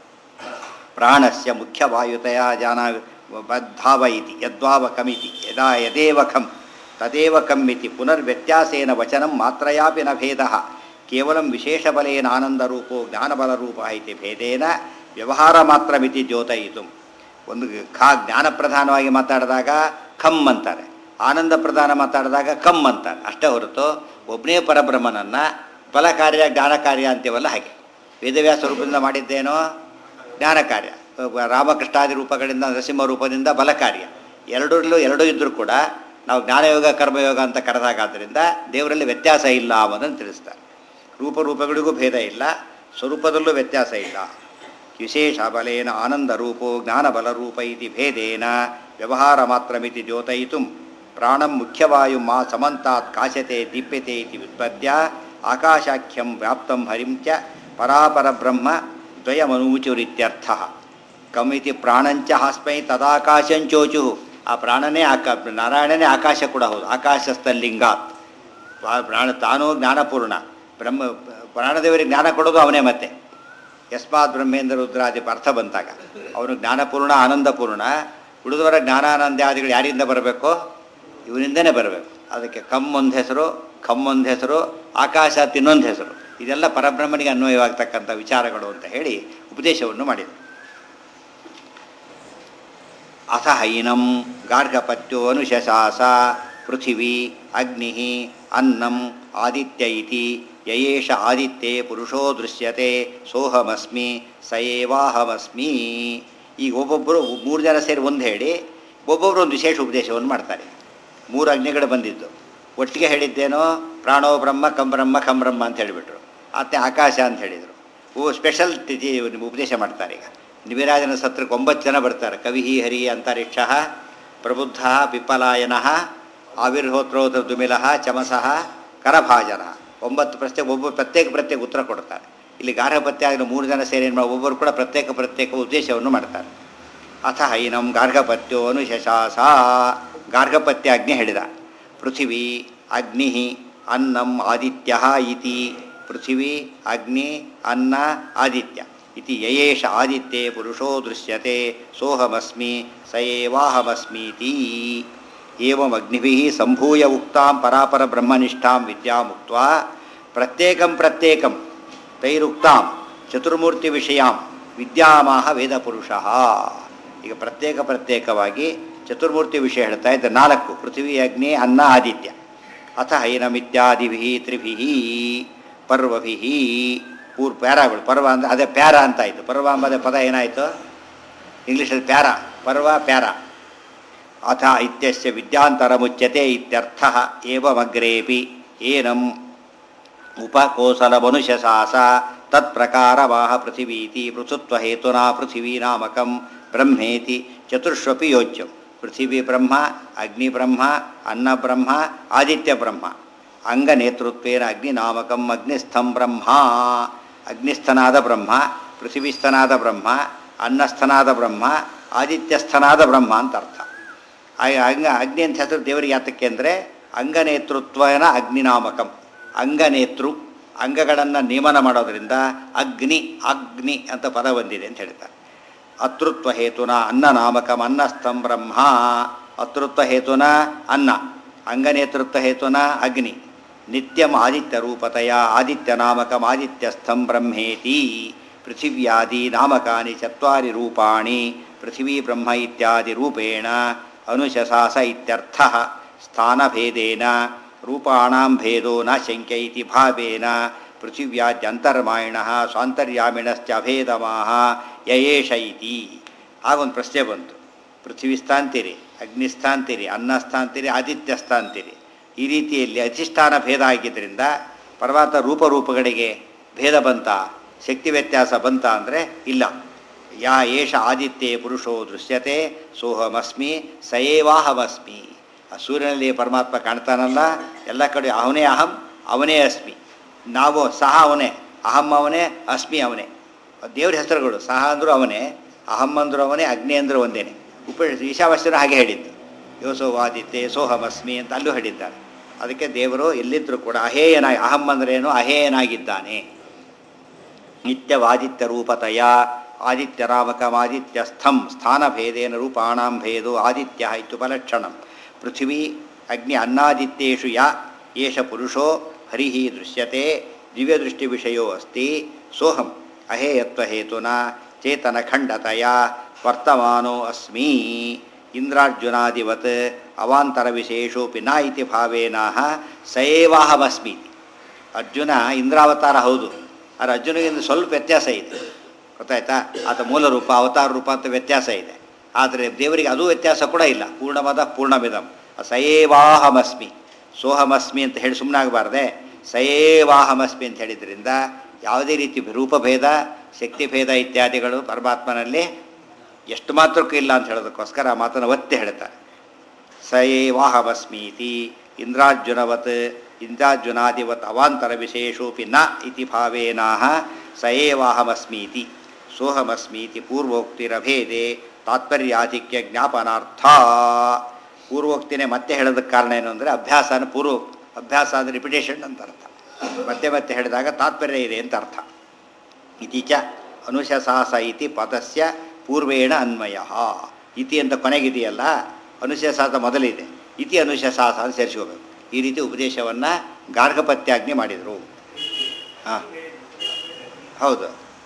ಪ್ರಾಣಸ್ಯ ಮುಖ್ಯವಾಯುತಯ ಜಾನ ಬದ್ಧಾವ ಇತಿ ಯದ್ವಾವ ಕಮಿತಿ ಯದಾ ಯದೇವ ಖಂ ತದೇವ ಕಂ ಇತಿ ಪುನರ್ವ್ಯತ್ಯಾಸೇನ ವಚನಂ ಮಾತ್ರಯಾಪಿ ನ ಭೇದ ಕೇವಲಂ ವಿಶೇಷಬಲೇನ ಆನಂದರೂಪೋ ಜ್ಞಾನಬಲರೂಪ ಇತಿ ಭೇದೇನ ವ್ಯವಹಾರ ಮಾತ್ರಮಿತಿ ದ್ಯೋತಯಿತು ಒಂದು ಖಾ ಜ್ಞಾನ ಪ್ರಧಾನವಾಗಿ ಮಾತಾಡಿದಾಗ ಖಮ್ ಅಂತಾರೆ ಆನಂದ ಪ್ರಧಾನ ಮಾತಾಡಿದಾಗ ಕಮ್ ಅಂತಾರೆ ಅಷ್ಟೇ ಹೊರತು ಒಬ್ಬನೇ ಪರಬ್ರಹ್ಮನನ್ನು ಫಲ ಕಾರ್ಯ ಜ್ಞಾನ ಕಾರ್ಯ ಅಂತೀವಲ್ಲ ಹಾಗೆ ವೇದವ್ಯಾಸ ರೂಪದಿಂದ ಮಾಡಿದ್ದೇನೋ ಜ್ಞಾನ ಕಾರ್ಯ ರಾಮಕೃಷ್ಣಾದಿ ರೂಪಗಳಿಂದ ನರಸಿಂಹ ರೂಪದಿಂದ ಬಲ ಕಾರ್ಯ ಎರಡರಲ್ಲೂ ಎರಡೂ ಇದ್ದರೂ ಕೂಡ ನಾವು ಜ್ಞಾನಯೋಗ ಕರ್ಮಯೋಗ ಅಂತ ಕರೆದಾಗಾದ್ದರಿಂದ ದೇವರಲ್ಲಿ ವ್ಯತ್ಯಾಸ ಇಲ್ಲ ಅನ್ನೋದನ್ನು ತಿಳಿಸ್ತಾರೆ ರೂಪರೂಪಗಳಿಗೂ ಭೇದ ಇಲ್ಲ ಸ್ವರೂಪದಲ್ಲೂ ವ್ಯತ್ಯಾಸ ಇಲ್ಲ ವಿಶೇಷ ಬಲೇನ ಆನಂದ ರೂಪೋ ಜ್ಞಾನಬಲರೂಪ ಇತಿ ಭೇದೇನ ವ್ಯವಹಾರ ಮಾತ್ರಮಿತಿ ದ್ಯೋತಯಿತು ಪ್ರಾಣಂ ಮುಖ್ಯವಾಯು ಮಾ ಸಮಂತಾತ್ ಕಾಶತೆ ದೀಪ್ಯತೆ ಇತಿ ವ್ಯುತ್ಪದ್ಯ ಆಕಾಶಾಖ್ಯಂ ವ್ಯಾಪ್ತಂ ಹರಿಂ ಚ ಪರಾಪರಬ್ರಹ್ಮ ದ್ವಯಮನೂಚುರಿತ್ಯರ್ಥ ಕಮಿತಿ ಪ್ರಾಣಂಚ ಹಾಸ್ಮೈ ತದಾಕಾಶಂಚೋಚು ಆ ಪ್ರಾಣನೇ ಆಕಾ ನಾರಾಯಣನೇ ಆಕಾಶ ಕೂಡ ಹೌದು ಆಕಾಶಸ್ಥಲಿಂಗಾತ್ ಆ ಪ್ರಾಣ ತಾನೂ ಜ್ಞಾನಪೂರ್ಣ ಬ್ರಹ್ಮ ಪ್ರಾಣದೇವರಿಗೆ ಜ್ಞಾನ ಕೊಡೋದು ಅವನೇ ಮತ್ತೆ ಯಸ್ಮಾತ್ ಬ್ರಹ್ಮೇಂದ್ರ ರುದ್ರಾದಿ ಅರ್ಥ ಬಂತಾಗ ಅವನು ಜ್ಞಾನಪೂರ್ಣ ಆನಂದಪೂರ್ಣ ಉಳಿದವರ ಜ್ಞಾನಾನಂದಾದಿಗಳು ಯಾರಿಂದ ಬರಬೇಕು ಇವನಿಂದನೇ ಬರಬೇಕು ಅದಕ್ಕೆ ಕಮ್ ಒಂದು ಹೆಸರು ಖಮ್ ಒಂದು ಹೆಸರು ಆಕಾಶ ತಿನ್ನೊಂದು ಹೆಸರು ಇದೆಲ್ಲ ಪರಬ್ರಹ್ಮನಿಗೆ ಅನ್ವಯವಾಗ್ತಕ್ಕಂಥ ವಿಚಾರಗಳು ಅಂತ ಹೇಳಿ ಉಪದೇಶವನ್ನು ಮಾಡಿದರು ಅಥ ಹೈನಂ ಗಾರ್ಗಪತ್ಯೋ ಅನುಶಶಾಸ ಪೃಥಿವೀ ಅಗ್ನಿ ಅನ್ನಂ ಆದಿತ್ಯ ಇತಿ ಯಯೇಷ ಆದಿತ್ಯೆ ಪುರುಷೋ ದೃಶ್ಯತೆ ಸೋಹಮಸ್ಮಿ ಸಯೇವಾಹಮಸ್ಮಿ ಈಗ ಒಬ್ಬೊಬ್ಬರು ಮೂರು ಜನ ಸೇರಿ ಒಂದು ಹೇಳಿ ಒಬ್ಬೊಬ್ಬರು ಒಂದು ವಿಶೇಷ ಉಪದೇಶವನ್ನು ಮಾಡ್ತಾರೆ ಮೂರು ಅಗ್ನಿಗಳು ಬಂದಿದ್ದು ಒಟ್ಟಿಗೆ ಹೇಳಿದ್ದೇನೋ ಪ್ರಾಣೋ ಬ್ರಹ್ಮ ಕಂ ಬ್ರಹ್ಮ ಕಂ ಬ್ರಹ್ಮ ಅಂತ ಹೇಳಿಬಿಟ್ರು ಮತ್ತೆ ಆಕಾಶ ಅಂತ ಹೇಳಿದರು ಓ ಸ್ಪೆಷಲ್ ತಿಥಿ ಉಪದೇಶ ಮಾಡ್ತಾರೆ ಈಗ ನಿವಿರಾಜನ ಸತ್ರಕ್ಕೆ ಒಂಬತ್ತು ಜನ ಬರ್ತಾರೆ ಕವಿ ಹರಿ ಅಂತರಿಕ್ಷ ಪ್ರಬುದ್ಧ ಪಿಪ್ಪಲಾಯನ ಆವಿರ್ಹೋತ್ರೋಧ ದುಮಿಲ ಚಮಸಃ ಕರಭಾಜನ ಒಂಬತ್ತು ಪ್ರಶ್ನೆ ಒಬ್ಬ ಪ್ರತ್ಯೇಕ ಪ್ರತ್ಯೇಕ ಉತ್ತರ ಕೊಡ್ತಾರೆ ಇಲ್ಲಿ ಗಾರ್ಹಪತ್ಯ ಆಗಲಿ ಮೂರು ಜನ ಸೇರಿ ಏನು ಮಾಡಿ ಒಬ್ಬರು ಕೂಡ ಪ್ರತ್ಯೇಕ ಪ್ರತ್ಯೇಕ ಉದ್ದೇಶವನ್ನು ಮಾಡ್ತಾರೆ ಅಥ ಹೈನಂ ಗಾರ್ಗಪತ್ಯೋ ಅನುಶಶಾಸ ಗಾರ್ಗಪತ್ಯ ಅಗ್ನಿ ಹೇಳಿದ ಪೃಥಿವಿ ಅಗ್ನಿ ಅನ್ನಂ ಆದಿತ್ಯ ಇತಿ ಪೃಥಿವಿ ಅಗ್ನಿ ಅನ್ನ ಆದಿತ್ಯ ಇತಿ ಯಯೇಷ ಆದಿತ್ಯೆ ಪುರುಷೋ ದೃಶ್ಯತೆ ಸೋಹಮಸ್ಮಿ ಸಯೇವಾಹಮಸ್ಮೀತಿ ಏವಮಗ್ನಿಭಿः ಸಂಭೂಯ ಉಕ್ತಾಂ ಪರಾಪರ ಬ್ರಹ್ಮನಿಷ್ಠಾಂ ವಿದ್ಯಾಮುಕ್ತ್ವಾ ಪ್ರತ್ಯೇಕಂ ಪ್ರತ್ಯೇಕಂ ತೈರುಕ್ತಾಂ ಚತುರ್ಮೂರ್ತಿ ವಿಷಯಾಂ ವಿದ್ಯಾಮಾಹ ವೇದಪುರುಷಃ ಈಗ ಪ್ರತ್ಯೇಕ ಪ್ರತ್ಯೇಕವಾಗಿ ಚತುರ್ಮೂರ್ತಿ ವಿಷಯ ಹೇಳ್ತಾ ಇದ್ದ ನಾಲ್ಕು ಪೃಥ್ವಿ ಅಗ್ನಿ ಅನ್ನ ಆದಿತ್ಯ ಅಥ ಹೈನಮಿತ್ಯಾದಿಭಿ ತ್ರಿಭಿಃ ಪರ್ವಭಿಃ ಪೂರ್ ಪ್ಯಾರಾಗಳು ಪರ್ವ ಅಂದರೆ ಅದೇ ಪ್ಯಾರ ಅಂತ ಆಯಿತು ಪರ್ವ ಎಂಬುದೇ ಪದ ಏನಾಯಿತು ಇಂಗ್ಲೀಷಲ್ಲಿ ಪ್ಯಾರ ಪರ್ವ ಪ್ಯಾರ ಅಥ ಇತ್ಯಸ್ಯ ವಿದ್ಯಾಂತರ ಮುಚ್ಯತೆ ಇತ್ಯರ್ಥ ಏವಮಗ್ರೇಪಿ ಏನಂ ಉಪಕೋಸಲಮನುಶಸಾಸ ತತ್ಪ್ರಕಾರವಾಹ ಪೃಥಿವೀತಿ ಪೃಥುತ್ವಹೇತುನಾ ಪೃಥಿವೀನಾಮಕಂ ಬ್ರಹ್ಮೇತಿ ಚತುರ್ಷ್ವಪಿ ಯೋಜ್ಯಂ ಪೃಥಿವಿ ಬ್ರಹ್ಮ ಅಗ್ನಿ ಬ್ರಹ್ಮ ಅನ್ನ ಬ್ರಹ್ಮ ಆದಿತ್ಯ ಬ್ರಹ್ಮ ಅಂಗನೇತೃತ್ವೇನ ಅಗ್ನಿನಾಮಕಂ ಅಗ್ನಿಸ್ಥಂ ಬ್ರಹ್ಮ ಅಗ್ನಿಸ್ಥನಾದ ಬ್ರಹ್ಮ ಪೃಥಿವಿಸ್ಥನಾದ ಬ್ರಹ್ಮ ಅನ್ನಸ್ಥನಾದ ಬ್ರಹ್ಮ ಆದಿತ್ಯಸ್ಥನಾದ ಬ್ರಹ್ಮ ಅಂತ ಅರ್ಥ ಆ- ಅಂಗ ಅಗ್ನಿ ಅಂತ ಹೆಸರು ದೇವರಿಗೆ ಯಾತಕ್ಕೆ ಅಂದರೆ ಅಂಗನೇತೃತ್ವನ ಅಗ್ನಿನಾಮಕಂ ಅಂಗನೇತೃ ಅಂಗಗಳನ್ನು ನೇಮನ ಮಾಡೋದರಿಂದ ಅಗ್ನಿ ಅಗ್ನಿ ಅಂತ ಪದ ಬಂದಿದೆ ಅಂತ ಹೇಳ್ತಾರೆ ಅತೃತ್ವ ಹೇತುನ ಅನ್ನ ನಾಮಕಂ ಅನ್ನಸ್ಥಂ ಬ್ರಹ್ಮ ಅತೃತ್ವ ಹೇತುನ ಅನ್ನ ಅಂಗನೇತೃತ್ವ ಹೇತುನ ಅಗ್ನಿ ನಿತ್ಯಂ ಆದಿತ್ಯ ರೂಪತೆಯ ಆದಿತ್ಯ ನಾಮಕಂ ಆದಿತ್ಯಸ್ಥಂ ಬ್ರಹ್ಮೇತಿ ಪೃಥಿವ್ಯಾದಿ ನಾಮಕಾನಿ ಚತ್ವಾರಿ ರೂಪಾಣಿ ಪೃಥಿವೀ ಬ್ರಹ್ಮ ಇತ್ಯಾದಿ ರೂಪೇಣ ಅನುಶಸಾಸ ಇತ್ಯರ್ಥ ಸ್ಥಾನಭೇದೇನ ರೂಪಾಣಾಂ ಭೇದೋ ನ ಶಂಕ್ಯ ಇತಿ ಭಾವೇನ ಪೃಥಿವ್ಯಾದ್ಯಂತರ್ಮಾಯಿಣ ಸ್ವಾಂತರ್ಯಾಮಿಣಶ್ಚ ಅಭೇದಮಾಹ ಯಯೇಷ ಇತಿ ಆಗೊಂದು ಪ್ರಶ್ನೆ ಬಂತು ಪೃಥ್ವಿ ಸ್ಥಾಂತಿರಿ ಅಗ್ನಿಸ್ಥಾಂತಿರಿ ಅನ್ನಸ್ಥಾಂತಿರಿ ಆದಿತ್ಯಸ್ಥಾಂತಿರಿ ಈ ರೀತಿಯಲ್ಲಿ ಅಧಿಷ್ಠಾನ ಭೇದ ಆಗಿದ್ದರಿಂದ ಪರ್ವತ ರೂಪರೂಪಗಳಿಗೆ ಭೇದ ಬಂತ ಶಕ್ತಿ ವ್ಯತ್ಯಾಸ ಬಂತ ಅಂದರೆ ಇಲ್ಲ ಯಾ ಏಷ ಆದಿತ್ಯೆ ಪುರುಷೋ ದೃಶ್ಯತೆ ಸೋಹಮಸ್ಮಿ ಸಯೇವಾಹಮಸ್ಮಿ ಆ ಸೂರ್ಯನಲ್ಲಿ ಪರಮಾತ್ಮ ಕಾಣ್ತಾನಲ್ಲ ಎಲ್ಲ ಕಡೆ ಅವನೇ ಅಹಂ ಅವನೇ ಅಸ್ಮಿ ನಾವು ಸಹ ಅವನೇ ಅಹಂ ಅವನೇ ಅಸ್ಮಿ ಅವನೇ ದೇವ್ರ ಹೆಸರುಗಳು ಸಹ ಅಂದರೂ ಅವನೇ ಅಹಂ ಅಂದರೂ ಅವನೇ ಅಗ್ನಿ ಅಂದರೂ ಒಂದೇನೆ ಉಪ ಈಶಾವಾಸ್ಯನು ಹಾಗೆ ಹೇಳಿದ್ದು ಯೋಸೋವಾದಿತ್ಯೆ ಸೋಹಮಸ್ಮಿ ಅಂತ ಅಲ್ಲೂ ಹೇಳಿದ್ದಾರೆ ಅದಕ್ಕೆ ದೇವರು ಎಲ್ಲಿದ್ದರೂ ಕೂಡ ಅಹೇಯನಾಗಿ ಅಹಂ ಅಂದ್ರೇನು ಅಹೇಯನಾಗಿದ್ದಾನೆ ನಿತ್ಯವಾದಿತ್ಯ ರೂಪತಯ ಆದಿತ್ಯರಾಮಕಮಾದಿತ್ಯಸ್ಥಂ ಸ್ಥಾನಭೇದೇನ ರೂಪಾಣಾಂ ಭೇದೋ ಆದಿತ್ಯ ಇತ್ಯುಪಲಕ್ಷಣಂ ಪೃಥಿವೀ ಅಗ್ನಿ ಅನ್ನಾದಿತ್ಯೇಷು ಯ ಏಷ ಪುರುಷೋ ಹರಿ ದೃಶ್ಯತೆ ದಿವ್ಯದೃಷ್ಟಿವಿಷಯೋ ಅಸ್ತಿ ಸೋಹಂ ಅಹೇಯತ್ವಹೇತುನ ಚೇತನಖಂಡತೆಯ ವರ್ತಮಾನೋ ಅಸ್ಮಿ ಇಂದ್ರಾರ್ಜುನಾದಿವತ್ ಅವಾಂತರವಿಶೇಷೋಪಿ ನ ಇತಿ ಭಾವೇನಃ ಸಯೇವಾಹಮಸ್ಮಿ ಅರ್ಜುನ ಇಂದ್ರಾವತಾರ ಹೌದು ಆದರೆ ಅರ್ಜುನಿಗಿಂತ ಸ್ವಲ್ಪ ವ್ಯತ್ಯಾಸ ಇದೆ ಗೊತ್ತಾಯ್ತಾ ಆತ ಮೂಲ ರೂಪ ಅವತಾರ ರೂಪ ಅಂತ ವ್ಯತ್ಯಾಸ ಇದೆ ಆದರೆ ದೇವರಿಗೆ ಅದು ವ್ಯತ್ಯಾಸ ಕೂಡ ಇಲ್ಲ ಪೂರ್ಣಮದ ಪೂರ್ಣಮಿದಂ ಸಯೇವಾಹಮಸ್ಮಿ ಸೋಹಮಸ್ಮಿ ಅಂತ ಹೇಳಿ ಸುಮ್ಮನಾಗಬಾರ್ದೆ ಸಯೇವಾಹಮಸ್ಮಿ ಅಂತ ಹೇಳಿದ್ರಿಂದ ಯಾವುದೇ ರೀತಿ ರೂಪಭೇದ ಶಕ್ತಿಭೇದ ಇತ್ಯಾದಿಗಳು ಪರಮಾತ್ಮನಲ್ಲಿ ಎಷ್ಟು ಮಾತ್ರಕ್ಕೂ ಇಲ್ಲ ಅಂತ ಹೇಳೋದಕ್ಕೋಸ್ಕರ ಆ ಮಾತನ್ನು ಒತ್ತಿ ಹೇಳ್ತಾರೆ ಸಯೇವಾಹಮಸ್ಮೀತಿ ಇಂದ್ರಾರ್ಜುನವತ್ ಇಂದ್ರಾರ್ಜುನಾದಿವತ್ ಅವಾಂತರ ವಿಶೇಷೋಪಿ ನ ಇತಿ ಭಾವೇನಾಹ ಸಯೇವಾಹಮಸ್ಮೀತಿ ಸೋಹಮಸ್ಮೀತಿ ಪೂರ್ವೋಕ್ತಿರಭೇದೆ ತಾತ್ಪರ್ಯಾಧಿಕ್ಯ ಜ್ಞಾಪನಾರ್ಥ ಪೂರ್ವೋಕ್ತಿನೇ ಮತ್ತೆ ಹೇಳೋದಕ್ಕೆ ಕಾರಣ ಏನು ಅಂದರೆ ಅಭ್ಯಾಸನ ಪೂರ್ವ ಅಭ್ಯಾಸ ಅಂದರೆ ರಿಪಿಟೇಷನ್ ಅಂತ ಅರ್ಥ ಮತ್ತೆ ಮತ್ತೆ ಹೇಳಿದಾಗ ತಾತ್ಪರ್ಯ ಇದೆ ಅಂತ ಅರ್ಥ ಇತಿ ಚ ಅನುಶಸಾಸ ಇತಿ ಪದಸ್ಯ ಪೂರ್ವೇಣ ಅನ್ವಯ ಇತಿ ಅಂತ ಕೊನೆಗಿದೆಯಲ್ಲ ಅನುಶಸಾಸ ಮೊದಲಿದೆ ಇತಿ ಅನುಶಸಾಸ ಅಂತ ಸೇರಿಸ್ಕೋಬೇಕು ಈ ರೀತಿ ಉಪದೇಶವನ್ನು ಗಾರ್ಹಪತ್ಯಾಜ್ಞೆ ಮಾಡಿದರು ಹಾಂ ಹೌದು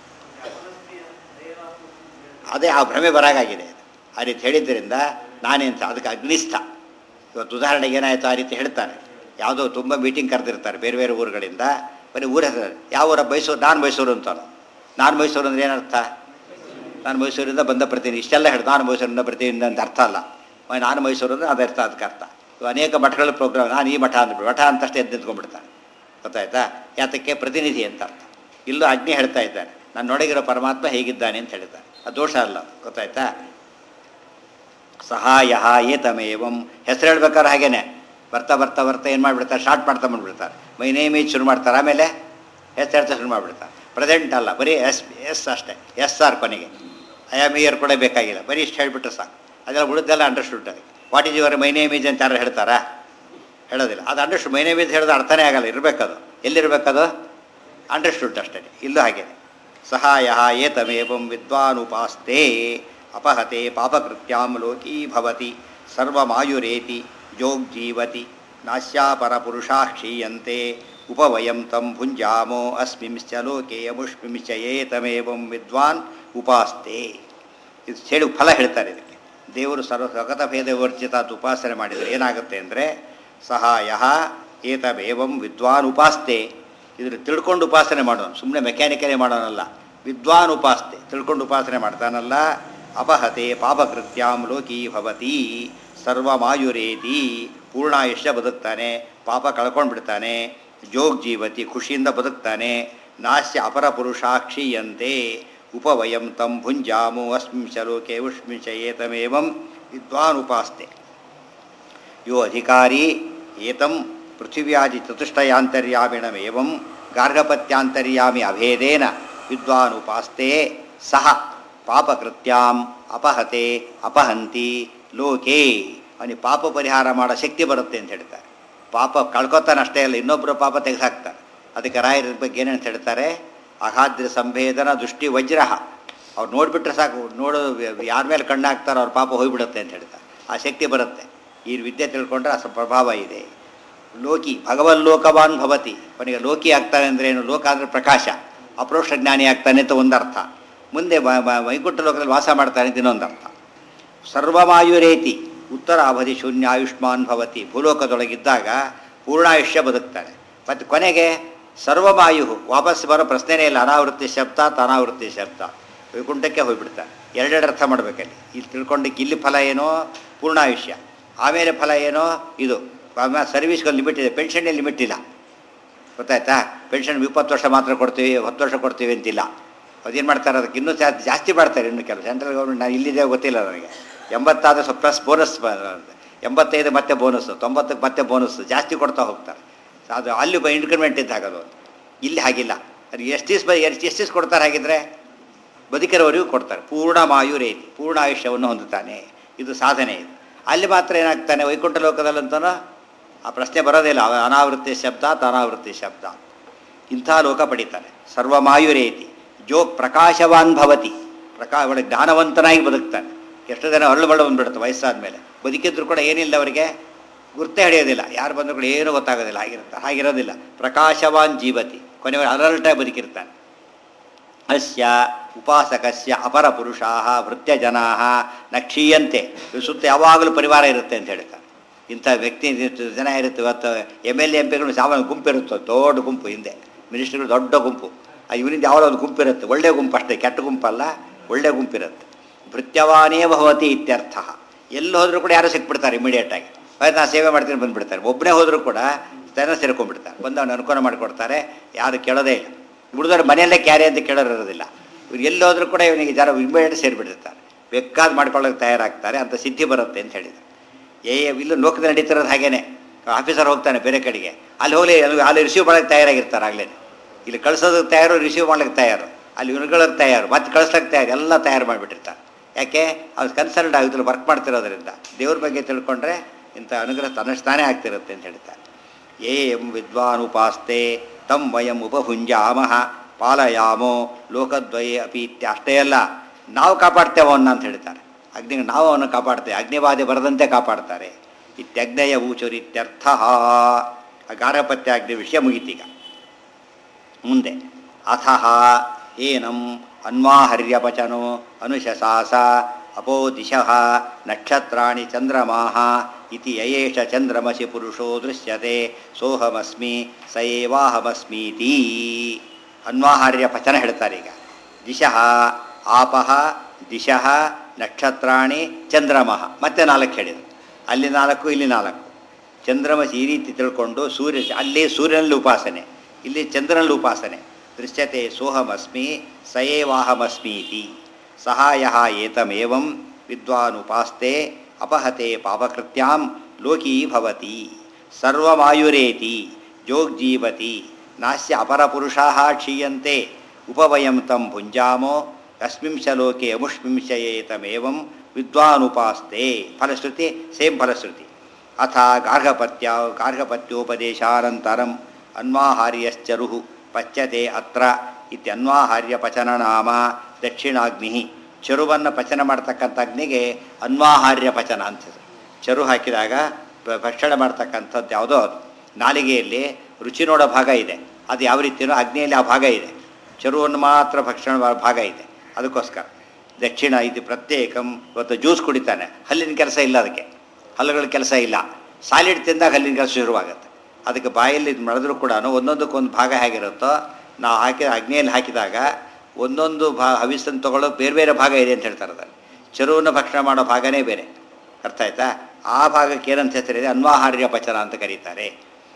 ಅದೇ ಆ ಭ್ರಮೆ ಬರಾಗಾಗಿದೆ ಆ ರೀತಿ ಹೇಳಿದ್ದರಿಂದ ನಾನೆಂತ ಅದಕ್ಕೆ ಅಗ್ನಿಸ್ಥ ಇವತ್ತು ಉದಾಹರಣೆಗೆ ಏನಾಯಿತು ಆ ರೀತಿ ಹೇಳ್ತಾನೆ ಯಾವುದೋ ತುಂಬ ಮೀಟಿಂಗ್ ಕರೆದಿರ್ತಾರೆ ಬೇರೆ ಬೇರೆ ಊರುಗಳಿಂದ ಬರೀ ಊರ ಹೆಸರು ಯಾವ ಊರ ಮೈಸೂರು ನಾನು ಮೈಸೂರು ಅಂತಾನು ನಾನು ಮೈಸೂರು ಅಂದ್ರೆ ಏನರ್ಥ ನಾನು ಮೈಸೂರಿಂದ ಬಂದ ಪ್ರತಿನಿಧಿ ಇಷ್ಟೆಲ್ಲ ಹೇಳಿ ನಾನು ಮೈಸೂರಿಂದ ಪ್ರತಿನಿಧಿ ಅಂತ ಅರ್ಥ ಅಲ್ಲ ಮ- ನಾನು ಮೈಸೂರು ಅಂದ್ರೆ ಅದು ಅರ್ಥ ಅದಕ್ಕೆ ಅರ್ಥ ಇವು ಅನೇಕ ಮಠಗಳ ಪ್ರೋಗ್ರಾಮ್ ನಾನು ಈ ಮಠ ಅಂದ್ಬಿಟ್ಟು ಮಠ ಅಂತಷ್ಟೇ ಎದ್ದು ನಿಂತ್ಕೊಂಡ್ಬಿಡ್ತಾನೆ ಗೊತ್ತಾಯ್ತಾ ಯಾತಕ್ಕೆ ಪ್ರತಿನಿಧಿ ಅಂತ ಅರ್ಥ ಇಲ್ಲೂ ಅಗ್ನಿ ಹೇಳ್ತಾ ಇದ್ದಾನೆ ನಾನು ನೊಡಗಿರೋ ಪರಮಾತ್ಮ ಹೇಗಿದ್ದಾನೆ ಅಂತ ಹೇಳಿದ್ದಾನೆ ಅದು ದೋಷ ಅಲ್ಲ ಗೊತ್ತಾಯ್ತಾ ಸಹಾಯ ಏತಮೇವಂ ಹೆಸರು ಹೇಳ್ಬೇಕಾದ್ರೆ ಹಾಗೇನೆ ಬರ್ತಾ ಬರ್ತಾ ಬರ್ತಾ ಏನು ಮಾಡಿಬಿಡ್ತಾರೆ ಶಾರ್ಟ್ ಮಾಡ್ತಾ ಬಂದ್ಬಿಡ್ತಾರೆ ಮೈ ನೇಮ್ ಈಜ್ ಶುರು ಮಾಡ್ತಾರೆ ಆಮೇಲೆ ಹೆಸರು ಹೇಳ್ತಾ ಶುರು ಮಾಡಿಬಿಡ್ತಾರೆ ಪ್ರೆಸೆಂಟ್ ಅಲ್ಲ ಬರೀ ಎಸ್ ಎಸ್ ಅಷ್ಟೇ ಎಸ್ ಆರ್ ಕೊನೆಗೆ ಐ ಆಮ್ ಇಯರ್ ಕೂಡ ಬೇಕಾಗಿಲ್ಲ ಬರೀ ಇಷ್ಟು ಹೇಳ್ಬಿಟ್ರೆ ಸಾಕು ಅದೆಲ್ಲ ಉಳಿದೆಲ್ಲ ಅಂಡರ್ಸ್ಟುಡ್ ಅದಕ್ಕೆ what is your my name is ಅಂತ ಯಾರು ಹೇಳ್ತಾರಾ ಹೇಳೋದಿಲ್ಲ ಅದು ಅಂಡರ್ಸ್ಟುಡ್ ಮೈ ನೇಮ್ ಈಜ್ ಹೇಳಿದ್ರೆ ಅರ್ಥನೇ ಆಗಲ್ಲ ಇರಬೇಕದು ಎಲ್ಲಿರಬೇಕದು ಅಂಡರ್ಸ್ಟುಡ್ ಅಷ್ಟೇ ಇಲ್ಲೂ ಹಾಗೇನೆ ಸಹಾಯ ಏತಮೇವಂ ವಿದ್ವಾನುಪಾಸ್ತೆ ಅಪಹತೆ ಪಾಪಕೃತ್ಯಾಂ ಲೋಕೀ ಭವತಿ ಸರ್ವಮಾಯುರೇತಿ ಜೋಗ್ಜೀವತಿ ನಾಶ್ಯಾಪರಪುರುಷಾ ಕ್ಷೀಯಂತೆ ಉಪವಯಂ ತಂ ಭುಂಜಾಮೋ ಅಸ್ಮಿಂಶ್ಚ ಲೋಕೆ ಅಮುಷ್ಮಿಂಶ್ಚ ಏತಮೇವಂ ವಿದ್ವಾನ್ ಉಪಾಸ್ತೆ ಇದು ಹೇಳಿ ಫಲ ಹೇಳ್ತಾರೆ ಇದಕ್ಕೆ ದೇವರು ಸರ್ವ ಸ್ವಗತ ಭೇದ ವರ್ಜಿತ ಅಂತ ಉಪಾಸನೆ ಮಾಡಿದರೆ ಏನಾಗುತ್ತೆ ಅಂದರೆ ಸಹಾಯ ಏತಮೇವಂ ವಿದ್ವಾನ್ ಉಪಾಸ್ತೆ ಇದ್ರ ತಿಳ್ಕೊಂಡು ಉಪಾಸನೆ ಮಾಡೋನು ಸುಮ್ಮನೆ ಮೆಕ್ಯಾನಿಕಲೇ ಮಾಡೋನಲ್ಲ ವಿದ್ವಾನ್ ಉಪಾಸ್ತೆ ತಿಳ್ಕೊಂಡು ಉಪಾಸನೆ ಮಾಡ್ತಾನಲ್ಲ ಅಪಹತೆ ಪಾಪಕೃತ್ಯಾಂ ಲೋಕೀ ಭವತಿ ಸರ್ವಮಾಯುರೇತಿ ಪೂರ್ಣಾಯುಷ್ಯ ಬದುಕ್ತಾನೆ ಪಾಪ ಕಳ್ಕೊಂಡು ಬಿಡ್ತಾನೆ ಜೋಗ್ ಜೀವತಿ ಖುಷಿಯಿಂದ ಬದುಕ್ತಾನೆ ನಾಸ್ಯ ಅಪರ ಪುರುಷಾಕ್ಷೀಯಂತೆ ಉಪವಯಂ ತಂ ಭುಂಜಾಮೋ ಅಸ್ಮಿಂಶ ಲೋಕೆ ಉಷ್ಮಿಂಶ ಏತಮೇವಂ ವಿದ್ವಾನ್ ಉಪಾಸ್ತೆ ಯೋ ಅಧಿಕಾರಿ ಏತಂ ಪೃಥಿವ್ಯಾದಿ ಚತುಷ್ಟಯಾಂತರ್ಯಾಮಿಣಮೇವಂ ಗಾರ್ಹಪತ್ಯಾಂತರ್ಯಾಮಿ ಅಭೇದೇನ ವಿದ್ವಾನ್ ಉಪಾಸ್ತೆ ಸಹ ಪಾಪಕೃತ್ಯಾಂ ಅಪಹತೆ ಅಪಹಂತಿ ಲೋಕೆ ಅವನಿಗೆ ಪಾಪ ಪರಿಹಾರ ಮಾಡೋ ಶಕ್ತಿ ಬರುತ್ತೆ ಅಂತ ಹೇಳ್ತಾರೆ ಪಾಪ ಕಳ್ಕೊತಾನೆ ಅಷ್ಟೇ ಅಲ್ಲ ಇನ್ನೊಬ್ಬರು ಪಾಪ ತೆಗೆದುಹಾಕ್ತಾರೆ ಅದಕ್ಕೆ ರಾಯರ ಬಗ್ಗೆ ಏನಂತ ಹೇಳ್ತಾರೆ ಅಗಾಧ್ಯ ಸಂಭೇದನ ದೃಷ್ಟಿ ವಜ್ರ ಅವ್ರು ನೋಡಿಬಿಟ್ರೆ ಸಾಕು ನೋಡೋದು ಯಾರ ಮೇಲೆ ಕಣ್ಣು ಹಾಕ್ತಾರೋ ಅವ್ರ ಪಾಪ ಹೋಗ್ಬಿಡುತ್ತೆ ಅಂತ ಹೇಳ್ತಾರೆ ಆ ಶಕ್ತಿ ಬರುತ್ತೆ ಈ ವಿದ್ಯೆ ತಿಳ್ಕೊಂಡ್ರೆ ಆ ಸ್ವಲ್ಪ ಪ್ರಭಾವ ಇದೆ ಲೋಕಿ ಭಗವನ್ ಲೋಕವಾನ್ ಭವತಿ ಅವನಿಗೆ ಲೋಕಿ ಆಗ್ತಾನೆ ಅಂದರೆ ಏನು ಲೋಕ ಅಂದರೆ ಪ್ರಕಾಶ ಅಪ್ರೋಕ್ಷ ಜ್ಞಾನಿ ಆಗ್ತಾನೆ ಅಂತ ಒಂದರ್ಥ ಮುಂದೆ ವ- ವ- ವೈಕುಂಠ ಲೋಕದಲ್ಲಿ ವಾಸ ಮಾಡ್ತಾನೆ ಅಂತ ಇನ್ನೊಂದು ಅರ್ಥ ಸರ್ವಮಾಯುರೇತಿ ಉತ್ತರ ಅವಧಿ ಶೂನ್ಯ ಆಯುಷ್ಮಾನ್ ಭವತಿ ಭೂಲೋಕದೊಳಗಿದ್ದಾಗ ಪೂರ್ಣಾಯುಷ್ಯ ಬದುಕ್ತಾನೆ ಮತ್ತು ಕೊನೆಗೆ ಸರ್ವಮಾಯು ವಾಪಸ್ ಬರೋ ಪ್ರಶ್ನೆನೇ ಇಲ್ಲ ಅನಾವೃತ್ತಿ ಶಬ್ದ ಅನಾವೃತ್ತಿ ಶಬ್ದ ವೈಕುಂಠಕ್ಕೆ ಹೋಗ್ಬಿಡ್ತಾನೆ ಎರಡೆರಡು ಅರ್ಥ ಮಾಡಬೇಕಲ್ಲಿ ಇಲ್ಲಿ ತಿಳ್ಕೊಂಡಕ್ಕೆ ಇಲ್ಲಿ ಫಲ ಏನೋ ಪೂರ್ಣಾಯುಷ್ಯ ಆಮೇಲೆ ಫಲ ಏನೋ ಇದು ಆಮೇಲೆ ಸರ್ವಿಸ್ಗೆ ಲಿಮಿಟ್ ಇದೆ ಪೆನ್ಷನ್ಗೆ ಲಿಮಿಟ್ ಇಲ್ಲ ಗೊತ್ತಾಯ್ತಾ ಪೆನ್ಷನ್ ಇಪ್ಪತ್ತು ವರ್ಷ ಮಾತ್ರ ಕೊಡ್ತೀವಿ ಹತ್ತು ವರ್ಷ ಕೊಡ್ತೀವಿ ಅಂತಿಲ್ಲ ಅದೇನು ಮಾಡ್ತಾರೆ ಅದಕ್ಕೆ ಇನ್ನೂ ಜಾ- ಜಾಸ್ತಿ ಮಾಡ್ತಾರೆ ಇನ್ನು ಕೆಲವು ಸೆಂಟ್ರಲ್ ಗೌರ್ಮೆಂಟ್ ನಾನು ಇಲ್ಲಿದೆ ಗೊತ್ತಿಲ್ಲ ನನಗೆ ಎಂಬತ್ತಾದ ಸ್ವಲ್ಪ ಪ್ಲಸ್ ಬೋನಸ್ ಎಂಬತ್ತೈದು ಮತ್ತೆ ಬೋನಸ್ಸು ತೊಂಬತ್ತಕ್ಕೆ ಮತ್ತೆ ಬೋನಸ್ಸು ಜಾಸ್ತಿ ಕೊಡ್ತಾ ಹೋಗ್ತಾರೆ ಅದು ಅಲ್ಲಿ ಇನ್ಕ್ರಿಮೆಂಟ್ ಇದ್ದಾಗ ಅದು ಇಲ್ಲಿ ಹಾಗಿಲ್ಲ ಅದು ಎಷ್ಟು ದಿವಸ ಎಷ್ಟು ಎಷ್ಟು ದಿವಸ ಕೊಡ್ತಾರೆ ಹಾಗಿದ್ರೆ ಬದುಕಿರೋವರೆಗೂ ಕೊಡ್ತಾರೆ ಪೂರ್ಣ ಮಾಯುರೇತಿ ಪೂರ್ಣ ಆಯುಷ್ಯವನ್ನು ಹೊಂದುತ್ತಾನೆ ಇದು ಸಾಧನೆ ಇದು ಅಲ್ಲಿ ಮಾತ್ರ ಏನಾಗ್ತಾನೆ ವೈಕುಂಠ ಲೋಕದಲ್ಲಂತನೂ ಆ ಪ್ರಶ್ನೆ ಬರೋದಿಲ್ಲ ಅವ ಅನಾವೃತ್ತಿ ಶಬ್ದ ಅನಾವೃತ್ತಿ ಶಬ್ದ ಇಂಥ ಲೋಕ ಪಡಿತಾನೆ ಸರ್ವಮಾಯುರೇತಿ ಜೋ ಪ್ರಕಾಶವಾನ್ ಭವತಿ ಪ್ರಕಾ ಒಳ್ಳೆ ಜ್ಞಾನವಂತನಾಗಿ ಬದುಕ್ತಾನೆ ಎಷ್ಟು ಜನ ಅರಳು ಬಳ್ಳು ಬಂದ್ಬಿಡುತ್ತೆ ವಯಸ್ಸಾದ ಮೇಲೆ ಬದುಕಿದ್ರು ಕೂಡ ಏನಿಲ್ಲ ಅವರಿಗೆ ಗುರ್ತೇ ಹಿಡಿಯೋದಿಲ್ಲ ಯಾರು ಬಂದರೂ ಕೂಡ ಏನೂ ಗೊತ್ತಾಗೋದಿಲ್ಲ ಹಾಗಿರುತ್ತೆ ಹಾಗಿರೋದಿಲ್ಲ ಪ್ರಕಾಶವಾನ್ ಜೀವತಿ ಕೊನೆಯವರೆಗೆ ಅಲರ್ಟಾಗಿ ಬದುಕಿರ್ತಾನೆ ಅಸ್ಯ ಉಪಾಸಕಸ್ಯ ಅಪರ ಪುರುಷಾ ಭೃತ್ಯ ಜನಾ ನ ಕ್ಷೀಯಂತೆ ಇವ್ರ ಸುತ್ತ ಯಾವಾಗಲೂ ಪರಿವಾರ ಇರುತ್ತೆ ಅಂತ ಹೇಳ್ತಾರೆ ಇಂಥ ವ್ಯಕ್ತಿ ಇಷ್ಟು ಜನ ಇರುತ್ತೆ ಇವತ್ತು ಎಮ್ ಎಲ್ ಎ ಎಂ ಪಿಗಳು ಸಾಮಾನ್ಯ ಗುಂಪು ಇರುತ್ತೆ ದೊಡ್ಡ ಗುಂಪು ಹಿಂದೆ ಮಿನಿಸ್ಟ್ರಿಗಳು ದೊಡ್ಡ ಗುಂಪು ಆ ಇವನಿಂದ ಯಾವ್ದೋ ಒಂದು ಗುಂಪಿರುತ್ತೆ ಒಳ್ಳೆ ಗುಂಪು ಅಷ್ಟೇ ಕೆಟ್ಟ ಗುಂಪಲ್ಲ ಒಳ್ಳೆ ಗುಂಪಿರುತ್ತೆ ಭೃತ್ಯವಾನೇ ಭವತಿ ಇತ್ಯರ್ಥ ಎಲ್ಲಿ ಹೋದರೂ ಕೂಡ ಯಾರು ಸಿಕ್ಬಿಡ್ತಾರೆ ಇಮಿಡಿಯೇಟಾಗಿ ನಾ ಸೇವೆ ಮಾಡ್ತೀನಿ ಬಂದುಬಿಡ್ತಾರೆ ಒಬ್ಬನೇ ಹೋದರೂ ಕೂಡ ಜನ ಸೇರ್ಕೊಂಡ್ಬಿಡ್ತಾರೆ ಬಂದು ಅವ್ನು ಅನುಕೂಲ ಮಾಡಿಕೊಡ್ತಾರೆ ಯಾರು ಕೇಳೋದೇ ಇಲ್ಲ ಉಳಿದವ್ರು ಮನೆಯಲ್ಲೇ ಕ್ಯಾರಿ ಅಂತ ಕೇಳೋರು ಇರೋದಿಲ್ಲ ಇವ್ರು ಎಲ್ಲಿ ಹೋದರೂ ಕೂಡ ಇವನಿಗೆ ಜನ ಇಮಿಡಿಯೇಟ್ ಸೇರಿಬಿಟ್ಟಿರ್ತಾರೆ ಬೇಕಾದ್ ಮಾಡ್ಕೊಳ್ಳೋಕೆ ತಯಾರಾಗ್ತಾರೆ ಅಂತ ಸಿದ್ಧಿ ಬರುತ್ತೆ ಅಂತ ಹೇಳಿದ್ರು ಏ ಇಲ್ಲೂ ಲೋಕದಲ್ಲಿ ನಡೀತಿರೋದು ಹಾಗೇನೆ ಆಫೀಸರ್ ಹೋಗ್ತಾನೆ ಬೇರೆ ಕಡೆಗೆ ಅಲ್ಲಿ ಹೋಗಿ ಅಲ್ಲಿ ಅಲ್ಲಿ ರಿಸೀವ್ ಮಾಡೋಕ್ಕೆ ತಯಾರಾಗಿರ್ತಾರೆ ಆಗಲೇ ಇಲ್ಲಿ ಕಳ್ಸೋದಕ್ಕೆ ತಯಾರು ರಿಸೀವ್ ಮಾಡ್ಲಿಕ್ಕೆ ತಯಾರು ಅಲ್ಲಿ ಇವ್ರುಗಳಕ್ಕೆ ತಯಾರು ಮತ್ತೆ ಕಳಿಸ್ಲಿಕ್ಕೆ ತಯಾರು ಎಲ್ಲ ತಯಾರು ಮಾಡಿಬಿಟ್ಟಿರ್ತಾರೆ ಯಾಕೆ ಅವ್ರು ಕನ್ಸಲ್ಟ್ ಆಗುತ್ತಲ್ಲ ವರ್ಕ್ ಮಾಡ್ತಿರೋದ್ರಿಂದ ದೇವ್ರ ಬಗ್ಗೆ ತಿಳ್ಕೊಂಡ್ರೆ ಇಂಥ ಅನುಗ್ರಹ ತನ್ನಷ್ಟಾನೇ ಆಗ್ತಿರುತ್ತೆ ಅಂತ ಹೇಳ್ತಾರೆ ಏ ಎಂ ವಿದ್ವಾನ್ ಉಪಾಸ್ತೆ ತಂ ವಯಂ ಉಪಭುಂಜಾಮಹ ಪಾಲಯಾಮೋ ಲೋಕದ್ವಯೇ ಅಪಿ ಇತ್ಯ ಅಷ್ಟೇ ಅಲ್ಲ ನಾವು ಕಾಪಾಡ್ತೇವೆ ಅವನ್ನ ಅಂತ ಹೇಳ್ತಾರೆ ಅಗ್ನಿ ನಾವು ಅವನು ಕಾಪಾಡ್ತೇವೆ ಅಗ್ನಿಬಾಧೆ ಬರದಂತೆ ಕಾಪಾಡ್ತಾರೆ ಇತ್ಯಗ್ನಯ ಊಚುರಿತ್ಯರ್ಥ ಗಾರ್ಹಪತ್ಯ ಅಗ್ನಿ ವಿಷಯ ಮುಗೀತೀಗ ಮುಂದೆ ಅಥಃ ಏನಂ ಅನ್ವಾಹರ್ಯಪಚನೋ ಅನುಶಸಾಸ ಅಪೋ ದಿಶಃ ನಕ್ಷತ್ರಾಣಿ ಚಂದ್ರಮಾಹ ಇತಿ ಯಯೇಷ ಚಂದ್ರಮಸಿ ಪುರುಷೋ ದೃಶ್ಯತೆ ಸೋಹಮಸ್ಮಿ ಸ ಏವಾಹಮಸ್ಮೀತಿ ಅನ್ವಾಹಾರ್ಯ ಪಚನ ಹೇಳ್ತಾರೆ ಈಗ ದಿಶಃ ಆಪಃ ದಿಶಃ ನಕ್ಷತ್ರಾಣಿ ಚಂದ್ರಮಃ ಮತ್ತೆ ನಾಲ್ಕು ಹೇಳಿದರು ಅಲ್ಲಿ ನಾಲ್ಕು ಇಲ್ಲಿ ನಾಲ್ಕು ಚಂದ್ರಮಸಿ ಈ ರೀತಿ ತಿಳ್ಕೊಂಡು ಸೂರ್ಯ ಅಲ್ಲಿ ಸೂರ್ಯನಲ್ಲಿ ಉಪಾಸನೆ ಇಲ್ಲಿ ಚಂದ್ರನಲ್ಲಿ ಉಪಾಸನೆ ದೃಶ್ಯತೆ ಸೋಹಮಸ್ಮಿ ಸಯೇವಾಹಮಸ್ಮೀತಿ ಸಹಾಯ ಏತಮೇವಂ ವಿದ್ವಾನುಪಾಸ್ತೆ ಅಪಹತೆ ಪಾಪಕೃತ್ಯಾಂ ಲೋಕೀ ಭವತಿ ಸರ್ವಮಾಯುರೇತಿ ಜೋಗ್ಜೀವತಿ ನಾಸ್ಯ ಅಪರಪುರುಷಾ ಕ್ಷೀಯಂತೆ ಉಪವಯಂ ತಂ ಭುಂಜಾಮೋ ಕಸ್ಮಿಂಶ ಲೋಕೆ ಅಮುಷ್ಮಿಂಶಯೇತಮೇವಂ ವಿದ್ವಾನುಪಾಸ್ತೆ ಫಲಶ್ರುತಿ ಸೇಮ್ ಫಲಶ್ರುತಿ ಅಥ ಗಾರ್ಹಪತ್ಯ ಗಾರ್ಹಪತ್ಯೋಪದೇಶಾನಂತರಂ ಅನ್ವಾಹಾರ್ಯಶ್ಚರು ಪಚ್ಯತೆ ಅತ್ರ ಇತ್ಯನ್ವಾಹಾರ್ಯ ಪಚನ ನಾಮ ದಕ್ಷಿಣಾಗ್ನಿ ಚರುವನ್ನು ಪಚನ ಮಾಡ್ತಕ್ಕಂಥ ಅಗ್ನಿಗೆ ಅನ್ವಾಹಾರ್ಯ ಪಚನ ಅಂತಿದೆ ಚರು ಹಾಕಿದಾಗ ಪ- ಭಕ್ಷಣೆ ಮಾಡ್ತಕ್ಕಂಥದ್ದು ಯಾವುದೋ ಅದು ನಾಲಿಗೆಯಲ್ಲಿ ರುಚಿ ನೋಡೋ ಭಾಗ ಇದೆ ಅದು ಯಾವ ರೀತಿಯೋ ಅಗ್ನಿಯಲ್ಲಿ ಆ ಭಾಗ ಇದೆ ಚರುವನ್ನು ಮಾತ್ರ ಭಕ್ಷಣೆ ಮಾಡೋ ಭಾಗ ಇದೆ ಅದಕ್ಕೋಸ್ಕರ ದಕ್ಷಿಣ ಇದು ಪ್ರತ್ಯೇಕಂ ಇವತ್ತು ಜ್ಯೂಸ್ ಕುಡಿತಾನೆ ಹಲ್ಲಿನ ಕೆಲಸ ಇಲ್ಲ ಅದಕ್ಕೆ ಹಲ್ಲುಗಳ ಕೆಲಸ ಇಲ್ಲ ಸಾಲಿಡ್ ತಿಂದಾಗ ಹಲ್ಲಿನ ಕೆಲಸ ಶುರುವಾಗುತ್ತೆ ಅದಕ್ಕೆ ಬಾಯಲ್ಲಿ ಇದು ಮಾಡಿದ್ರೂ ಕೂಡ ಒಂದೊಂದಕ್ಕೊಂದು ಭಾಗ ಹೇಗಿರುತ್ತೋ ನಾವು ಹಾಕಿದ ಅಗ್ನಿಯಲ್ಲಿ ಹಾಕಿದಾಗ ಒಂದೊಂದು ಭಾ ಹವಿಸ್ಸನ್ನು ತಗೊಳ್ಳೋ ಬೇರೆ ಬೇರೆ ಭಾಗ ಇದೆ ಅಂತ ಹೇಳ್ತಾರೆ ಅದನ್ನು ಚರುವನ್ನು ಭಕ್ಷಣೆ ಮಾಡೋ ಭಾಗನೇ ಬೇರೆ ಅರ್ಥ ಆಯ್ತಾ ಆ ಭಾಗಕ್ಕೆ ಏನಂತ ಹೆಸರಿದೆ ಅನ್ವಾಹಾರ್ಯ ಪಚನ ಅಂತ ಕರೀತಾರೆ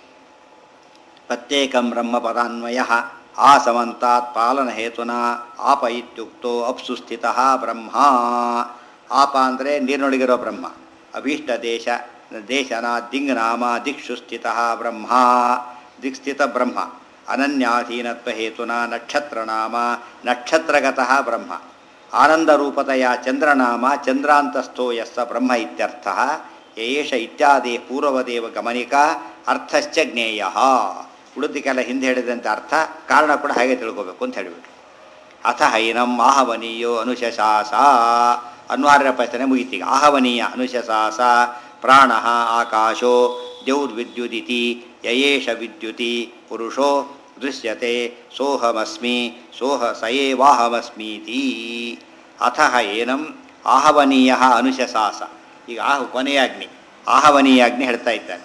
ಪ್ರತ್ಯೇಕಂ ಬ್ರಹ್ಮ ಪದಾನ್ವಯ ಆ ಸಮಂತಾತ್ ಪಾಲನ ಹೇತುನ ಆಪ ಇತ್ಯುಕ್ತೋ ಅಪ್ಸು ಸ್ಥಿತ ಬ್ರಹ್ಮ ಆಪ ಅಂದರೆ ನೀರಿನೊಳಗಿರೋ ಬ್ರಹ್ಮ ಅಭೀಷ್ಟ ದೇಶ ದೇಶನ ದಿಂಗ್ ನಾಮ ದಿಕ್ಷು ಸ್ಥಿತ ಬ್ರಹ್ಮ ದಿಕ್ಸ್ಥಿತ ಬ್ರಹ್ಮ ಅನನ್ಯಾಧೀನತ್ವ ಹೇತುನ ನಕ್ಷತ್ರ ನಾಮ ನಕ್ಷತ್ರಗತಃ ಬ್ರಹ್ಮ ಆನಂದರೂಪತೆಯ ಚಂದ್ರನಾಮ ಚಂದ್ರಾಂತಸ್ಥೋ ಯಸ್ಸ ಬ್ರಹ್ಮ ಇತ್ಯರ್ಥ ಯಯೇಷ ಇತ್ಯಾದಿ ಪೂರ್ವದೇವ ಗಮನಿಕಾ ಅರ್ಥಶ್ಚ ಜ್ಞೇಯ ಉಳಿದಕ್ಕೆಲ್ಲ ಹಿಂದೆ ಹೇಳಿದಂಥ ಅರ್ಥ ಕಾರಣ ಕೂಡ ಹಾಗೆ ತಿಳ್ಕೋಬೇಕು ಅಂತ ಹೇಳಿಬಿಟ್ರು ಅಥ ಹೈನಂ ಆಹವನೀಯೋ ಅನುಶಸಾಸ ಅನ್ವಾರ್ಯ ಪಚನೆ ಮುಗಿತೀಗ ಆಹವನೀಯ ಅನುಶಸಾಸ ಪ್ರಾಣ ಆಕಾಶೋ ದ್ಯೌರ್ವಿದ್ಯುದಿತಿ ಯಯೇಷ ವಿದ್ಯುತಿ ಪುರುಷೋ ದೃಶ್ಯತೆ ಸೋಹಮಸ್ಮಿ ಸೋಹ ಸಯೇವಾಹಮಸ್ಮೀತಿ ಅಥ ಏನಂ ಆಹವನೀಯ ಅನುಶಸಾಸ ಈಗ ಆಹು ಕೊನೆಯ ಅಗ್ನಿ ಆಹವನೀಯ ಅಗ್ನಿ ಹೇಳ್ತಾ ಇದ್ದಾನೆ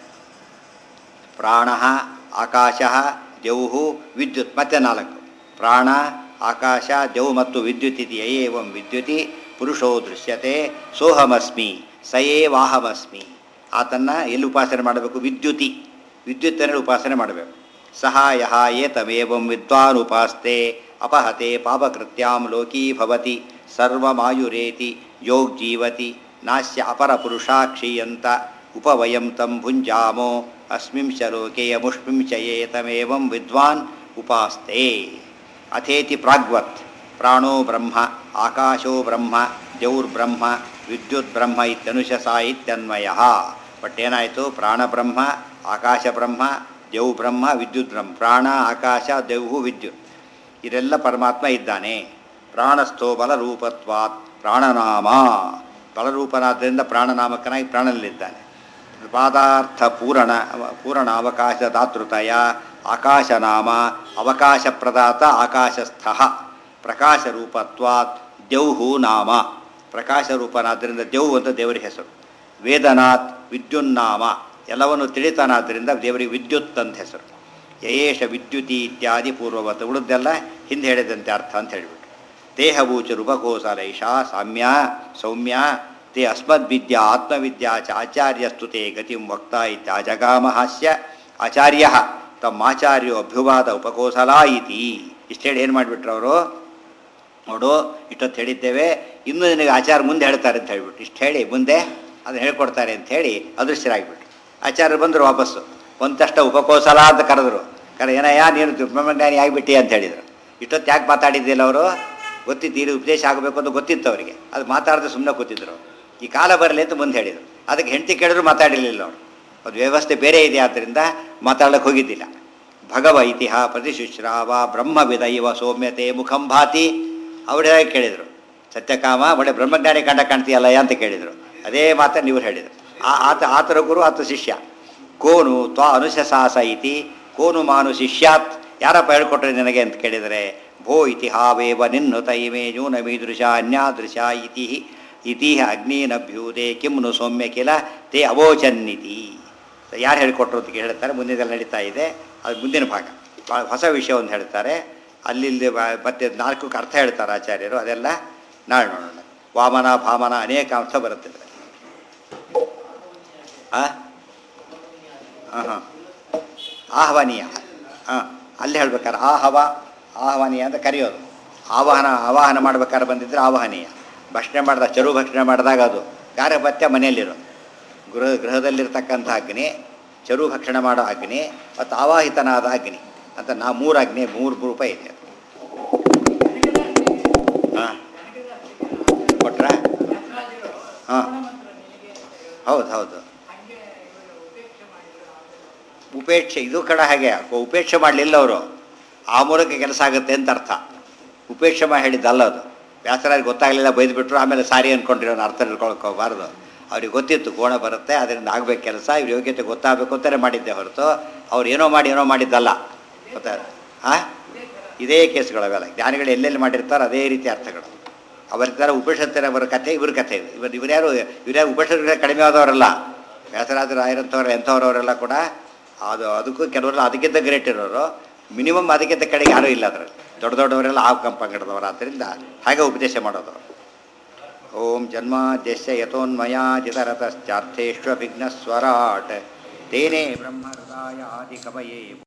ಪ್ರಾಣ ಆಕಾಶ ದೇವು ವಿದ್ಯುತ್ ಮತ್ತೆ ನಾಲ್ಕು ಪ್ರಾಣ ಆಕಾಶ ದೇವು ಮತ್ತು ವಿದ್ಯುತ್ ಇತಿ ಏವಂ ವಿದ್ಯುತಿ ಪುರುಷೋ ದೃಶ್ಯತೆ ಸೋಹಮಸ್ಮಿ ಸಯೇವಾಹಮಸ್ಮಿ ಆತನ್ನ ಎಲ್ಲಿ ಉಪಾಸನೆ ಮಾಡಬೇಕು ವಿದ್ಯುತಿ ವಿದ್ಯುತ್ತನಲ್ಲಿ ಉಪಾಸನೆ ಮಾಡಬೇಕು ಸಹಾಯ ಏತಮೇವಂ ವಿದ್ವಾನ್ ಉಪಾಸ್ತೆ ಅಪಹತೆ ಪಾಪಕೃತ್ಯಾಂ ಲೋಕೀ ಭವತಿ ಸರ್ವಮಾಯುರೇತಿ ಯೋಗ್ ಜೀವತಿ ನಾಸ್ಯ ಅಪರಪುರುಷಾ ಕ್ಷೀಯಂತ ಉಪವಯಂ ತಂ ಭುಂಜಾಮೋ ಅಸ್ಮಿಂಶ ಲೋಕೆ ಅಮುಷ್ಮಿಂಶಯೇತಮೇವಂ ವಿದ್ವಾನ್ ಉಪಾಸ್ತೆ ಅಥೇತಿ ಪ್ರಾಗ್ವತ್ ಪ್ರಾಣೋ ಬ್ರಹ್ಮ ಆಕಾಶೋ ಬ್ರಹ್ಮ ದೇವ್ರ್ಬ್ರಹ್ಮ ವಿದ್ಯುತ್ ಬ್ರಹ್ಮ ಇತ್ಯನುಶಸ ಇತ್ಯನ್ವಯ ಬಟ್ ಏನಾಯಿತು ಪ್ರಾಣ ಬ್ರಹ್ಮ ಆಕಾಶ ಬ್ರಹ್ಮ ದೇವ್ ಬ್ರಹ್ಮ ವಿದ್ಯುತ್ ಬ್ರಹ್ಮ ಪ್ರಾಣ ಆಕಾಶ ದೇವು ವಿದ್ಯುತ್ ಇದೆಲ್ಲ ಪರಮಾತ್ಮ ಇದ್ದಾನೆ ಪ್ರಾಣಸ್ಥೋ ಬಲರೂಪತ್ವಾತ್ ಪ್ರಾಣನಾಮ ಬಲರೂಪನಾದ್ದರಿಂದ ಪ್ರಾಣನಾಮಕನಾಗಿ ಪ್ರಾಣನಲ್ಲಿದ್ದಾನೆ ಪಾದಾರ್ಥ ಪೂರಣ ಪೂರ್ಣ ಅವಕಾಶ ದಾತೃತಯ ಆಕಾಶನಾಮ ಅವಕಾಶ ಪ್ರದಾತ ಆಕಾಶಸ್ಥ ಪ್ರಕಾಶ ರೂಪತ್ವಾತ್ ದೌಹು ನಾಮ ಪ್ರಕಾಶ ರೂಪನಾದ್ದರಿಂದ ದೇವು ಅಂತ ದೇವರ ಹೆಸರು ವೇದನಾಥ್ ವಿದ್ಯುನ್ನಾಮ ಎಲ್ಲವನ್ನು ತಿಳಿತಾನಾದ್ದರಿಂದ ದೇವರಿಗೆ ವಿದ್ಯುತ್ ಅಂತ ಹೆಸರು ಯಯೇಷ ವಿದ್ಯುತಿ ಇತ್ಯಾದಿ ಪೂರ್ವವತ್ ಉಳಿದೆಲ್ಲ ಹಿಂದೆ ಹೇಳಿದಂತೆ ಅರ್ಥ ಅಂತ ಹೇಳಿಬಿಟ್ಟು ದೇಹಭೂಚ ರೂಪಕೋಸಲೈಷ ಸಾಮ್ಯ ಸೌಮ್ಯ ತೇ ಅಸ್ಮದ್ವಿದ್ಯಾ ಆತ್ಮವಿದ್ಯಾ ಚ ಆಚಾರ್ಯಸ್ತುತೆ ಗತಿಂ ವಕ್ತ ಇತ್ಯಾಜಗಾಮ ಹಾಸ್ಯ ಆಚಾರ್ಯ ತಮ್ಮಾಚಾರ್ಯೋ ಅಭ್ಯುವಾದ ಉಪಕೋಸಲ ಇತಿ ಇಷ್ಟು ಹೇಳಿ ಏನು ಮಾಡಿಬಿಟ್ರು ಅವರು ನೋಡು ಇಷ್ಟೊತ್ತು ಹೇಳಿದ್ದೇವೆ ಇನ್ನೂ ನಿನಗೆ ಆಚಾರ ಮುಂದೆ ಹೇಳ್ತಾರೆ ಅಂತ ಹೇಳ್ಬಿಟ್ಟು ಇಷ್ಟು ಹೇಳಿ ಮುಂದೆ ಅದನ್ನು ಹೇಳ್ಕೊಡ್ತಾರೆ ಅಂತ ಹೇಳಿ ಅದೃಶ್ಯರಾಗಿಬಿಟ್ರು ಆಚಾರ್ಯರು ಬಂದರು ವಾಪಸ್ಸು ಒಂದು ತಷ್ಟ ಉಪಕೋಸಲ ಅಂತ ಕರೆದ್ರು ಕರೆ ಏನಯ್ಯ ನೀನು ಬ್ರಹ್ಮಜ್ಞಾನಿ ಆಗಿಬಿಟ್ಟಿ ಅಂತ ಹೇಳಿದರು ಇಷ್ಟೊತ್ತು ಯಾಕೆ ಮಾತಾಡಿದ್ದಿಲ್ಲ ಅವರು ಗೊತ್ತಿತ್ತು ಈ ಉಪದೇಶ ಆಗಬೇಕು ಅಂತ ಗೊತ್ತಿತ್ತು ಅವರಿಗೆ ಅದು ಮಾತಾಡದೆ ಸುಮ್ಮನೆ ಕೂತಿದ್ರು ಈ ಕಾಲ ಬರಲಿ ಅಂತ ಮುಂದೆ ಹೇಳಿದರು ಅದಕ್ಕೆ ಹೆಂಡತಿ ಕೇಳಿದ್ರು ಮಾತಾಡಿರಲಿಲ್ಲ ಅವರು ಅದು ವ್ಯವಸ್ಥೆ ಬೇರೆ ಇದೆ ಆದ್ದರಿಂದ ಮಾತಾಡಕ್ಕೆ ಹೋಗಿದ್ದಿಲ್ಲ ಭಗವ ಇತಿಹ ಪ್ರತಿಶುಶ್ರಾವ ಬ್ರಹ್ಮವಿದ ಇವ ಸೌಮ್ಯತೆ ಮುಖಂ ಭಾತಿ ಅವರು ಹೇಗೆ ಕೇಳಿದರು ಸತ್ಯಕಾಮ ಒಳ್ಳೆ ಬ್ರಹ್ಮಜ್ಞಾನಿ ಕಂಡ ಕಾಣ್ತೀಯಲ್ಲಯ್ಯ ಅಂತ ಕೇಳಿದರು ಅದೇ ಮಾತನ್ನು ಇವ್ರು ಹೇಳಿದರು ಆ ಆತ ಆತರ ಗುರು ಆತ ಶಿಷ್ಯ ಕೋನು ತ್ವ ಅನುಶಸಾಸ ಇತಿ ಕೋನು ಮಾನು ಶಿಷ್ಯಾತ್ ಯಾರಪ್ಪ ಹೇಳ್ಕೊಟ್ರೆ ನಿನಗೆ ಅಂತ ಕೇಳಿದರೆ ಭೋ ಇತಿಹಾವೇವ ನಿನ್ನುತ ಇಮೇ ನ್ಯೂನ ಮೀದೃಶ ಅನ್ಯಾದೃಶ ಇತಿ ಇತಿಹ ಅಗ್ನಿನಭ್ಯೂದೆ ಕಿಮ್ನು ಸೌಮ್ಯ ಕಿಲ ತೇ ಅವೋಚನ್ನಿತಿ ಯಾರು ಹೇಳಿಕೊಟ್ರು ಅಂತ ಹೇಳ್ತಾರೆ ಮುಂದಿನ ನಡೀತಾ ಇದೆ ಅದು ಮುಂದಿನ ಭಾಗ ಭಾಳ ಹೊಸ ವಿಷಯವನ್ನು ಹೇಳ್ತಾರೆ ಅಲ್ಲಿ ಇಲ್ಲಿ ಬ- ಮತ್ತೆ ನಾಲ್ಕಕ್ಕೆ ಅರ್ಥ ಹೇಳ್ತಾರೆ ಆಚಾರ್ಯರು ಅದೆಲ್ಲ ನಾಳೆ ನೋಡೋಣ ವಾಮನ ಭಾಮನ ಅನೇಕ ಅರ್ಥ ಬರುತ್ತೆ ಇದರಲ್ಲಿ. ಆ ಹಾಂ ಹಾಂ ಆಹ್ವಾನೀಯ ಹಾಂ ಅಲ್ಲಿ ಹೇಳ್ಬೇಕಾರೆ ಆಹವ ಆಹ್ವಾನೀಯ ಅಂತ ಕರೆಯೋದು ಆವಾಹನ ಆವಾಹನ ಮಾಡ್ಬೇಕಾದ್ರೆ ಬಂದಿದ್ರೆ ಆವಾಹನೀಯ ಭಕ್ಷಣೆ ಮಾಡಿದಾಗ ಚರು ಭಕ್ಷಣೆ ಮಾಡಿದಾಗ ಅದು ಗಾರ್ಹಪತ್ಯ ಮನೆಯಲ್ಲಿರೋದು ಗೃಹ ಗೃಹದಲ್ಲಿರ್ತಕ್ಕಂಥ ಅಗ್ನಿ ಚರು ಭಕ್ಷಣೆ ಮಾಡೋ ಅಗ್ನಿ ಮತ್ತು ಆವಾಹಿತನಾದ ಅಗ್ನಿ ಅಂತ ನಾ ಮೂರು ಅಗ್ನಿ ಮೂರು ರೂಪ ಇದೆ ಅದು ಹಾಂ ಕೊಟ್ರ ಹಾಂ ಹೌದು ಹೌದು ಉಪೇಕ್ಷೆ ಇದು ಕಡ ಹಾಗೆ ಉಪೇಕ್ಷೆ ಮಾಡಲಿಲ್ಲ ಅವರು ಆ ಮೂಲಕ ಕೆಲಸ ಆಗುತ್ತೆ ಅಂತ ಅರ್ಥ ಉಪೇಕ್ಷೆ ಮಾಡಿ ಹೇಳಿದ್ದಲ್ಲ ಅದು ವ್ಯಾಸರಾಜ್ ಗೊತ್ತಾಗಲಿಲ್ಲ ಬೈದ್ಬಿಟ್ರು ಆಮೇಲೆ ಸಾರಿ ಅಂದ್ಕೊಂಡಿರೋ ಅರ್ಥ ತಿಳ್ಕೊಳ್ಕೋಬಾರ್ದು ಅವ್ರಿಗೆ ಗೊತ್ತಿತ್ತು ಕೋಣ ಬರುತ್ತೆ ಅದರಿಂದ ಆಗಬೇಕು ಕೆಲಸ ಇವ್ರ ಯೋಗ್ಯತೆ ಗೊತ್ತಾಗಬೇಕು ಅಂತಲೇ ಮಾಡಿದ್ದೆ ಹೊರತು ಅವ್ರು ಏನೋ ಮಾಡಿ ಏನೋ ಮಾಡಿದ್ದಲ್ಲ ಗೊತ್ತಾ ಹಾಂ ಇದೇ ಕೇಸ್ಗಳವೆಲ್ಲ ಜ್ಞಾನಿಗಳು ಎಲ್ಲೆಲ್ಲಿ ಮಾಡಿರ್ತಾರೋ ಅದೇ ರೀತಿ ಅರ್ಥಗಳು ಅವರಿದ್ದಾರೆ ಉಪನಿಷತ್ತಿನ ಅವರ ಕಥೆ ಇವ್ರ ಕಥೆ ಇದು ಇವರು ಇವರ್ಯಾರು ಇವರ್ಯಾರು ಉಪನಿಷತ್ಗಳ ಕಡಿಮೆ ಆದವರಲ್ಲ ವ್ಯಾಸರಾಜರು ಆಯಿರಂಥವ್ರು ಎಂಥವ್ರವರೆಲ್ಲ ಕೂಡ ಅದು ಅದಕ್ಕೂ ಕೆಲವರೆಲ್ಲ ಅದಕ್ಕಿಂತ ಗ್ರೇಟ್ ಇರೋರು ಮಿನಿಮಮ್ ಅದಕ್ಕಿಂತ ಕಡೆಗೆ ಯಾರೂ ಇಲ್ಲ ಅದರಲ್ಲಿ ದೊಡ್ಡ ದೊಡ್ಡವರೆಲ್ಲ ಆ ಕಂಪಂಗಡದವರು ಆದ್ದರಿಂದ ಹಾಗೆ ಉಪದೇಶ ಮಾಡೋದು ಓಂ ಜನ್ಮಾದ್ಯಸ್ಯ ಯಥೋನ್ಮಯಾಜಿತರತಶ್ಚಾರ್ಥೇಶ್ವ ವಿಘ್ನಸ್ವರಾಟ್ ತೇನೇ ಬ್ರಹ್ಮ ಹೃದಯ ಆದಿ ಕವಯೇ